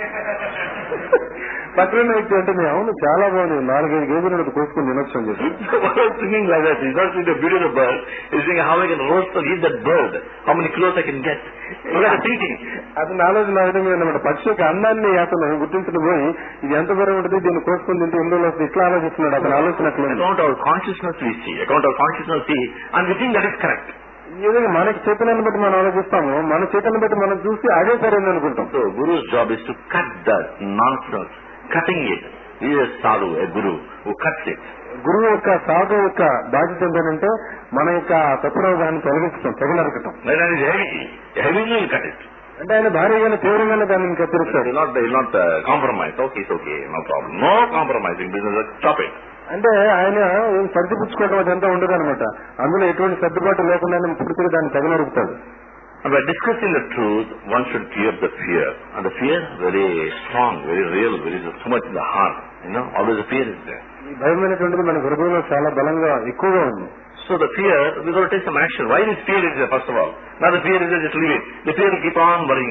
పక్కన వ్యక్తి అంటే మేము అవును చాలా బాగుంది నాలుగైదు కేజీలు ఉన్నది కోసుకుని తినొచ్చు అని చెప్పి So what I was thinking like that, he's not seeing the beauty of the bird, he's thinking how I can roast and eat that bird, how many kilos I can get. Look at the thinking. అతని ఆలోచన ఆ విధంగా అనమాట పక్షి యొక్క అందాన్ని అతను గుర్తించడం పోయి ఇది ఎంత బరువు ఉంటుంది దీన్ని కోసుకుని తింటే ఎన్ని రోజులు వస్తుంది ఇట్లా ఆలోచిస్తున్నాడు అతని ఆలోచన అట్లా ఉంది. Account our consciousness we see, account our consciousness see, and we think that is correct. ఈ విధంగా మనకి చేతనాన్ని బట్టి మనం ఆలోచిస్తాము మన చేతను బట్టి మనం చూసి అదే సరైంది అనుకుంటాం So Guru's job is to cut that nonsense, cutting it. He is a sadhu, a guru, who cuts it. గురువు యొక్క సాధు యొక్క బాధ్యత ఏంటంటే మన యొక్క తత్వరోగాన్ని తొలగించడం తెగనరకటం When it is heavy, heavily will cut it. అంటే ఆయన భారీగానే తీవ్రంగానే దాన్ని He కత్తిరిస్తాడు will not, he will not uh, compromise. Okay, it's okay, no problem. No compromising business, stop it. అంటే ఆయన ఏం సర్దిపుచ్చుకోవడం అదంతా ఉండదు అనమాట అందులో ఎటువంటి సర్దుబాటు లేకుండానే పూర్తిగా దాన్ని తెగనరుకుతాడు And by discussing the truth, one should clear the fear. And the fear is very strong, very real, very so much in the heart. You know, always the fear is there. ఈ భయమైనటువంటిది మన హృదయంలో చాలా బలంగా ఎక్కువగా ఉంది So the fear, we got to take some action. Why this fear is there, first of all? Now the fear is there, just leave it. The fear will keep on worrying us.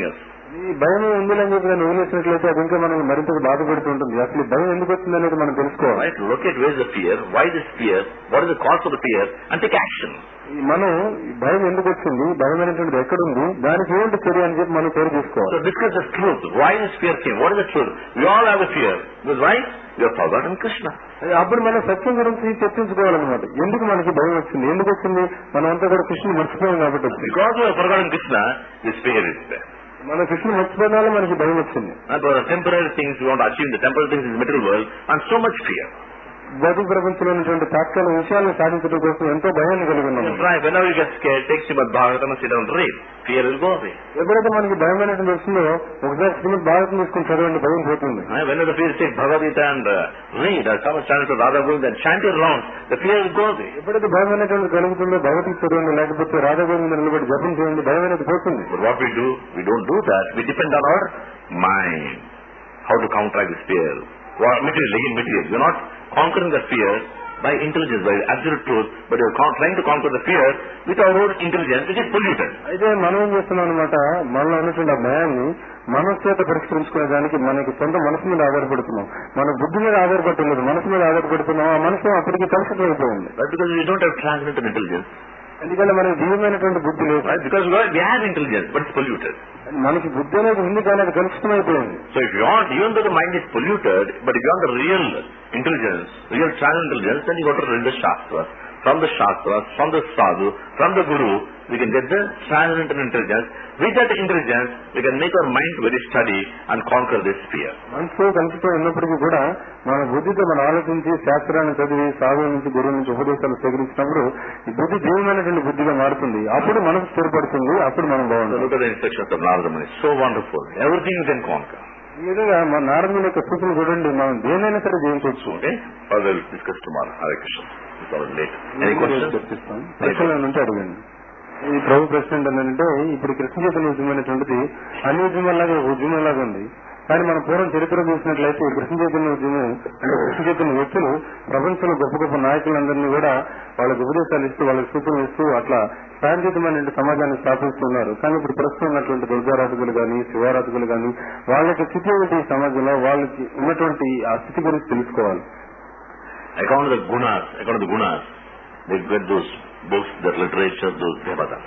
ఈ భయం ఉందని చెప్పి దాన్ని వదిలేసినట్లయితే అది ఇంకా మనం మరింత బాధ పెడుతూ ఉంటుంది అసలు ఈ భయం ఎందుకు వచ్చింది అనేది మనం తెలుసుకోవాలి Right? Locate where is the fear, why this fear, what is the cause of the fear, and take action. ఈ మనం ఈ భయం ఎందుకు వచ్చింది భయం అనేటువంటిది ఎక్కడుంది దానికి ఏంటి చర్య అని చెప్పి మనం చర్య So తీసుకోవాలి discuss the truth. Why this fear came? What is the truth? We all have a fear. Because why? We have forgotten Krishna. అప్పుడు మనం సత్యం గురించి చర్చించుకోవాలన్నమాట ఎందుకు మనకి భయం వచ్చింది ఎందుకు వచ్చింది మనం అంతా కూడా కృష్ణుని మర్చిపోయాం కాబట్టి వచ్చింది Because we have forgotten Krishna, this fear is there. మన కృష్ణుని మర్చిపోయిన వల్ల మనకి భయం వచ్చింది And for the temporary things we want to achieve, the temporary things in the material world, and so much fear. భౌతిక ప్రపంచంలో ఉన్నటువంటి తాత్కాలిక విషయాలను సాధించడం కోసం ఎంతో భయాన్ని కలిగి ఉన్నాము Try, whenever you get scared, take Srimad Bhagavatam and sit down and read. Fear will go away. ఎప్పుడైతే మనకి భయం అనేటువంటి వస్తుందో ఒకసారి శ్రీమద్ భారతం తీసుకుని చదవండి భయం పోతుంది Right? Whenever the fear take Bhagavad Gita and uh, read, or some chant to Radha Govind and chant it around, the fear will go away. ఎప్పుడైతే భయం అనేటువంటి కలుగుతుందో భగవద్గీత చదవండి లేకపోతే రాధాగోవింద నిలబడి జపం చేయండి భయం అనేది పోతుంది But what we do, we don't do that. We depend on our mind. How to counteract this fear. What, material, again material. You're not conquering the fear by intelligence, by absolute truth, but you're con- trying to conquer the fear with our own intelligence, which is polluted. అయితే మనం ఏం చేస్తున్నాం అనమాట మనలో ఉన్నటువంటి ఆ భయాన్ని మనసు చేత పరిష్కరించుకునే దానికి మనకి సొంత మనసు మీద ఆధారపడుతున్నాం మన బుద్ధి మీద ఆధారపడలేదు మనసు మీద ఆధారపడుతున్నాం ఆ మనసు అప్పటికి కలుషితం అయిపోయింది Right? Because we don't have transcendental intelligence. ఎందుకంటే మనకి దివ్యమైనటువంటి బుద్ధి లేదు Right? Because we have- we have intelligence, but it's polluted. మనకి బుద్ధి అనేది ఉంది కానీ అది కలుషితం అయిపోయింది So if you want, even though the mind is polluted, but if you want the real intelligence, real transcendental intelligence, then you got to read the Shastras. From the Shastras, from the Sadhu, from the Guru, we can get the transcendental intelligence. With that intelligence, we can make our mind very steady and conquer this fear. మనసు కలుషితం ఉన్నప్పటికీ కూడా మన బుద్ధితో మనం ఆలోచించి శాస్త్రాన్ని చదివి సాధువు నుంచి గురువు నుంచి ఉపదేశాలు సేకరించినప్పుడు ఈ బుద్ధి జీవమైనటువంటి బుద్ధిగా మారుతుంది అప్పుడు మనసు స్థిరపడుతుంది అప్పుడు మనం So బాగుంటుంది look at the instructions of Narada Muni. So wonderful. Everything you can conquer. ఈ విధంగా మన నారదుని యొక్క సూచన చూడండి మనం దేనైనా సరే జయించవచ్చు Okay? Further we'll discuss tomorrow. Hare Krishna. It's already late. Any questions? చర్చిస్తాం ప్రశ్నలు ఏమైనా ఉంటే అడగండి ఈ ప్రభు ప్రశ్న ఏంటంటే ఇప్పుడు కృష్ణ చైతన్య ఉద్యమం అనేటువంటిది అన్ని ఉద్యమాలాగా ఒక ఉద్యమం లాగా ఉంది కానీ మన పూర్వం చరిత్ర చూసినట్లయితే ఈ కృష్ణ చైతన్య ఉద్యమం అంటే కృష్ణ చైతన్య వ్యక్తులు ప్రపంచంలో గొప్ప గొప్ప నాయకులందరినీ కూడా వాళ్ళకి ఉపదేశాలు ఇస్తూ వాళ్ళకి సూచనలు ఇస్తూ అట్లా శాంతియుతమైన సమాజాన్ని స్థాపిస్తున్నారు కానీ ఇప్పుడు ప్రస్తుతం ఉన్నటువంటి దుర్గారాధకులు కానీ శివారాధకులు కానీ వాళ్ళ యొక్క స్థితి ఏమిటి ఈ సమాజంలో వాళ్ళకి ఉన్నటువంటి ఆ స్థితి గురించి తెలుసుకోవాలి According to the gunas, according to the gunas, they get those books, that literature, those devatas.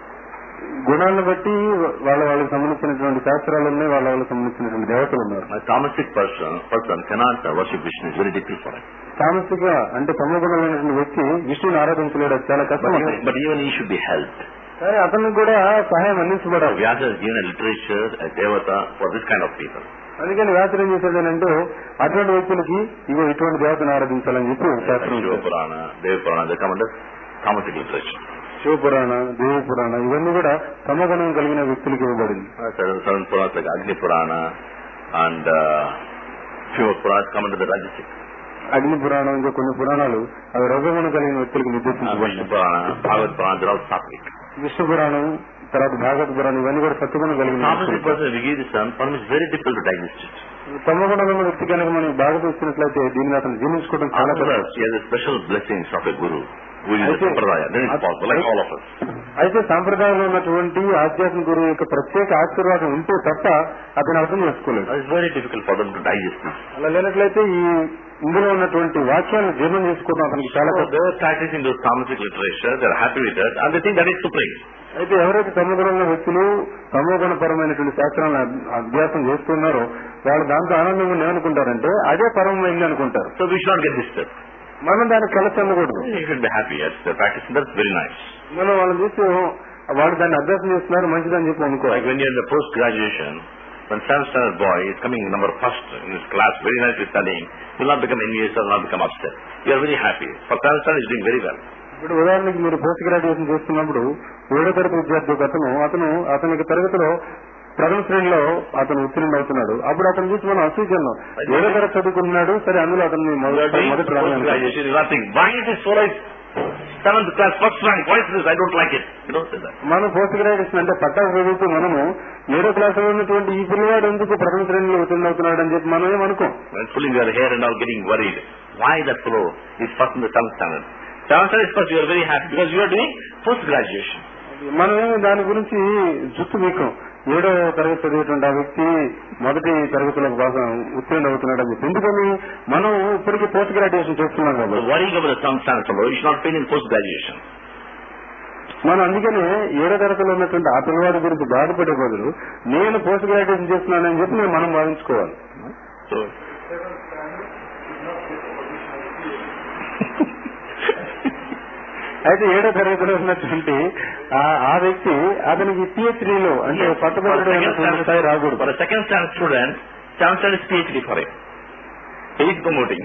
గుణాలను బట్టి వాళ్ళ వాళ్ళకి సంబంధించినటువంటి శాస్త్రాలు ఉన్నాయి వాళ్ళ వాళ్ళకి సంబంధించినటువంటి దేవతలు ఉన్నారు A tamasic person, person cannot uh, worship Vishnu. It's very difficult for him. తామసిక అంటే తమ గుణమైనటువంటి వ్యక్తి విష్ణుని ఆరాధించలేడు అది చాలా But కష్టం even, but even he should be helped. కానీ అతనికి కూడా సహాయం So అందించబడాలి Vyasa has given a literature, a devata for this kind of people. అందుకని వ్యాసుడు ఏం చేశాడనంటే అటువంటి వ్యక్తులకి ఇగో ఇటువంటి దేవతను ఆరాధించాలని చెప్పి ఒక Like శాస్త్రం Shiva ఉంది. Purana, Deva Purana, they come under tamasic literature. Shiva Purana దేవ పురాణ ఇవన్నీ కూడా తమ గుణం కలిగిన వ్యక్తులకి ఇవ్వబడింది Uh, certain, certain Puranas like Agni Purana and uh, Shiva Purana come under the Rajasic. అగ్ని పురాణం ఇంకా కొన్ని పురాణాలు అవి రజగుణం కలిగిన వ్యక్తులకు Uh, Vishnu నిర్దేశించబడింది Purana, Bhagavad Purana, they're all sattvic. Vishnu పురాణం తర్వాత భాగవత పురాణం ఇవన్నీ కూడా సత్వగుణం కలిగిన Tamasic వ్యక్తులు. person, if we give this one, for him it's very difficult to digest it. తమ గుణం ఉన్న వ్యక్తి కనుక మనకి బాగా చూసినట్లయితే దీన్ని అతను జీర్ణించుకోవడం చాలా After కష్టం us, he has the special blessings of a guru who is a Okay. sampradaya. Then it's possible, like all of us. అయితే సాంప్రదాయంలో ఉన్నటువంటి ఆధ్యాత్మిక గురువు యొక్క ప్రత్యేక ఆశీర్వాదం ఉంటే తప్ప అతను అర్థం చేసుకోలేదు It's very difficult for them to digest this. అలా లేనట్లయితే ఈ ఇందులో ఉన్నటువంటి వాక్యాలను జీర్ణం చేసుకోవడం అతనికి చాలా So కష్టం they were practicing those tamasic literature, they're happy with it, and they think that is supreme. అయితే ఎవరైతే తమగుణంలో వ్యక్తులు తమోగుణపరమైనటువంటి శాస్త్రాలను అభ్- అభ్యాసం చేస్తున్నారో వాళ్ళు దాంతో ఆనందంగా ఏమనుకుంటారంటే అదే పరమైంది అనుకుంటారు So we should not get disturbed. మనం దానికి కలిసి అందకూడదు You should be happy, yes, they're practicing, that's very nice. మనం వాళ్ళని చూసి వాళ్ళు దాన్ని అభ్యాసం చేస్తున్నారు మంచిదని చెప్పి అనుకోవాలి Like when you're in the post-graduation, when seventh standard boy is coming number first in his class, very nicely studying, he will not become envious or not become upset. You are very happy. For seventh standard, he's doing very well. ఇప్పుడు ఉదాహరణకి మీరు post graduation చేస్తున్నప్పుడు ఏడో తరగతి విద్యార్థి ఒక అతను అతను అతని యొక్క తరగతిలో ప్రథమ శ్రేణిలో అతను ఉత్తీర్ణుడు అవుతున్నాడు అప్పుడు అతను చూసి మనం అసూచన్నాం ఏడో తరగతి చదువుకున్నాడు సరే అందులో అతన్ని You are మొదటి doing మొదటి రావాలి అనుకున్నాం. post-graduation, you are thinking, why is this so like seventh class, first rank, why is this? I don't like it. You don't say that. మనం పోస్ట్ గ్రాడ్యుయేషన్ అంటే పట్టా చదువుతూ మనము ఏడో క్లాసులో ఉన్నటువంటి ఈ పిల్లవాడు ఎందుకు ప్రథమ శ్రేణిలో ఉత్తీర్ణుడు అవుతున్నాడు అని చెప్పి మనం ఏమనుకోం When pulling your hair and all getting worried, why that fellow is first in the seventh standard? Seventh standard is first, you are very happy because you are doing post-graduation. మనమేమి దాని గురించి జుట్టు మీకం ఏడో తరగతి చదివేటువంటి ఆ వ్యక్తి మొదటి తరగతిలో బాగా ఉత్తీర్ణ అవుతున్నాడు అని చెప్పి ఎందుకని మనం ఇప్పటికీ పోస్ట్ గ్రాడ్యుయేషన్ చేస్తున్నాం So కాబట్టి worrying about some standards of you should not fail in post-graduation. మనం అందుకనే ఏడో తరగతిలో ఉన్నటువంటి ఆ పిల్లవాడి గురించి బాధపడే బదులు నేను పోస్ట్ గ్రాడ్యుయేషన్ చేస్తున్నానని చెప్పి నేను మనం భావించుకోవాలి So, అయితే ఏడో తరగతిలో ఉన్నటువంటి ఆ- ఆ వ్యక్తి అతనికి పిహెచ్డీలో అంటే for a పట్టుబడి second standard, స్థాయి రాకూడదు for a second standard student, standard is PhD for him. He is promoting.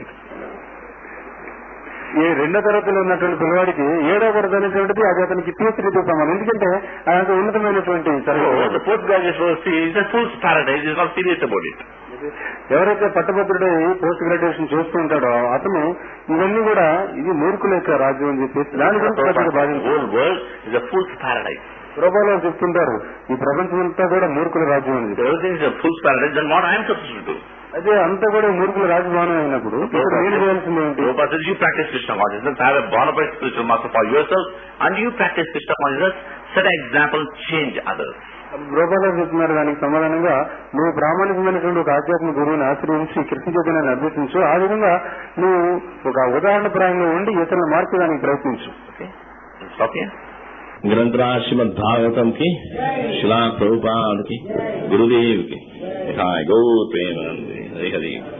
ఈ రెండో తరగతిలో ఉన్నటువంటి పిల్లవాడికి ఏడో తరగతి అనేటువంటిది అది అతనికి పిహెచ్డీతో సమానం ఎందుకంటే అది ఉన్నతమైనటువంటి So, తరగతి the postgraduate is a fool's paradise. He is not serious about it. ఎవరైతే పట్టభద్రుడై పోస్ట్ గ్రాడ్యుయేషన్ చేస్తూ ఉంటాడో అతను ఇవన్నీ కూడా ఇది మూర్ఖుల యొక్క రాజ్యం అని చెప్పేసి దాని గురించి పెద్దగా The బాధించారు whole world is a fool's paradise. ప్రభావం చెప్తుంటారు ఈ ప్రపంచం అంతా కూడా మూర్ఖుల రాజ్యం అని If everything is a fool's paradise, then what I am supposed to do? అదే అంతా కూడా మూర్ఖుల రాజభవనం అయినప్పుడు ఇప్పుడు నేను చేయాల్సింది ఏంటి Prabhupada says, you practice Krishna consciousness, have a bona fide spiritual master for yourself, and you practice Krishna consciousness, set an example, change others. Gopala చెప్తున్నారు దానికి సమాధానంగా నువ్వు ప్రామాణికమైనటువంటి ఒక ఆధ్యాత్మిక గురువుని ఆశ్రయించి కృష్ణ చైతన్యాన్ని అభ్యసించు ఆ విధంగా నువ్వు ఒక ఉదాహరణ ప్రాయంగా ఉండి ఇతరులను మార్చడానికి ప్రయత్నించు Okay? Stop here. ग्रंथराज Shrimad Bhagavatam की शिला प्रभुपाद की गुरुदेव की हाय गौ प्रेम हरि हरि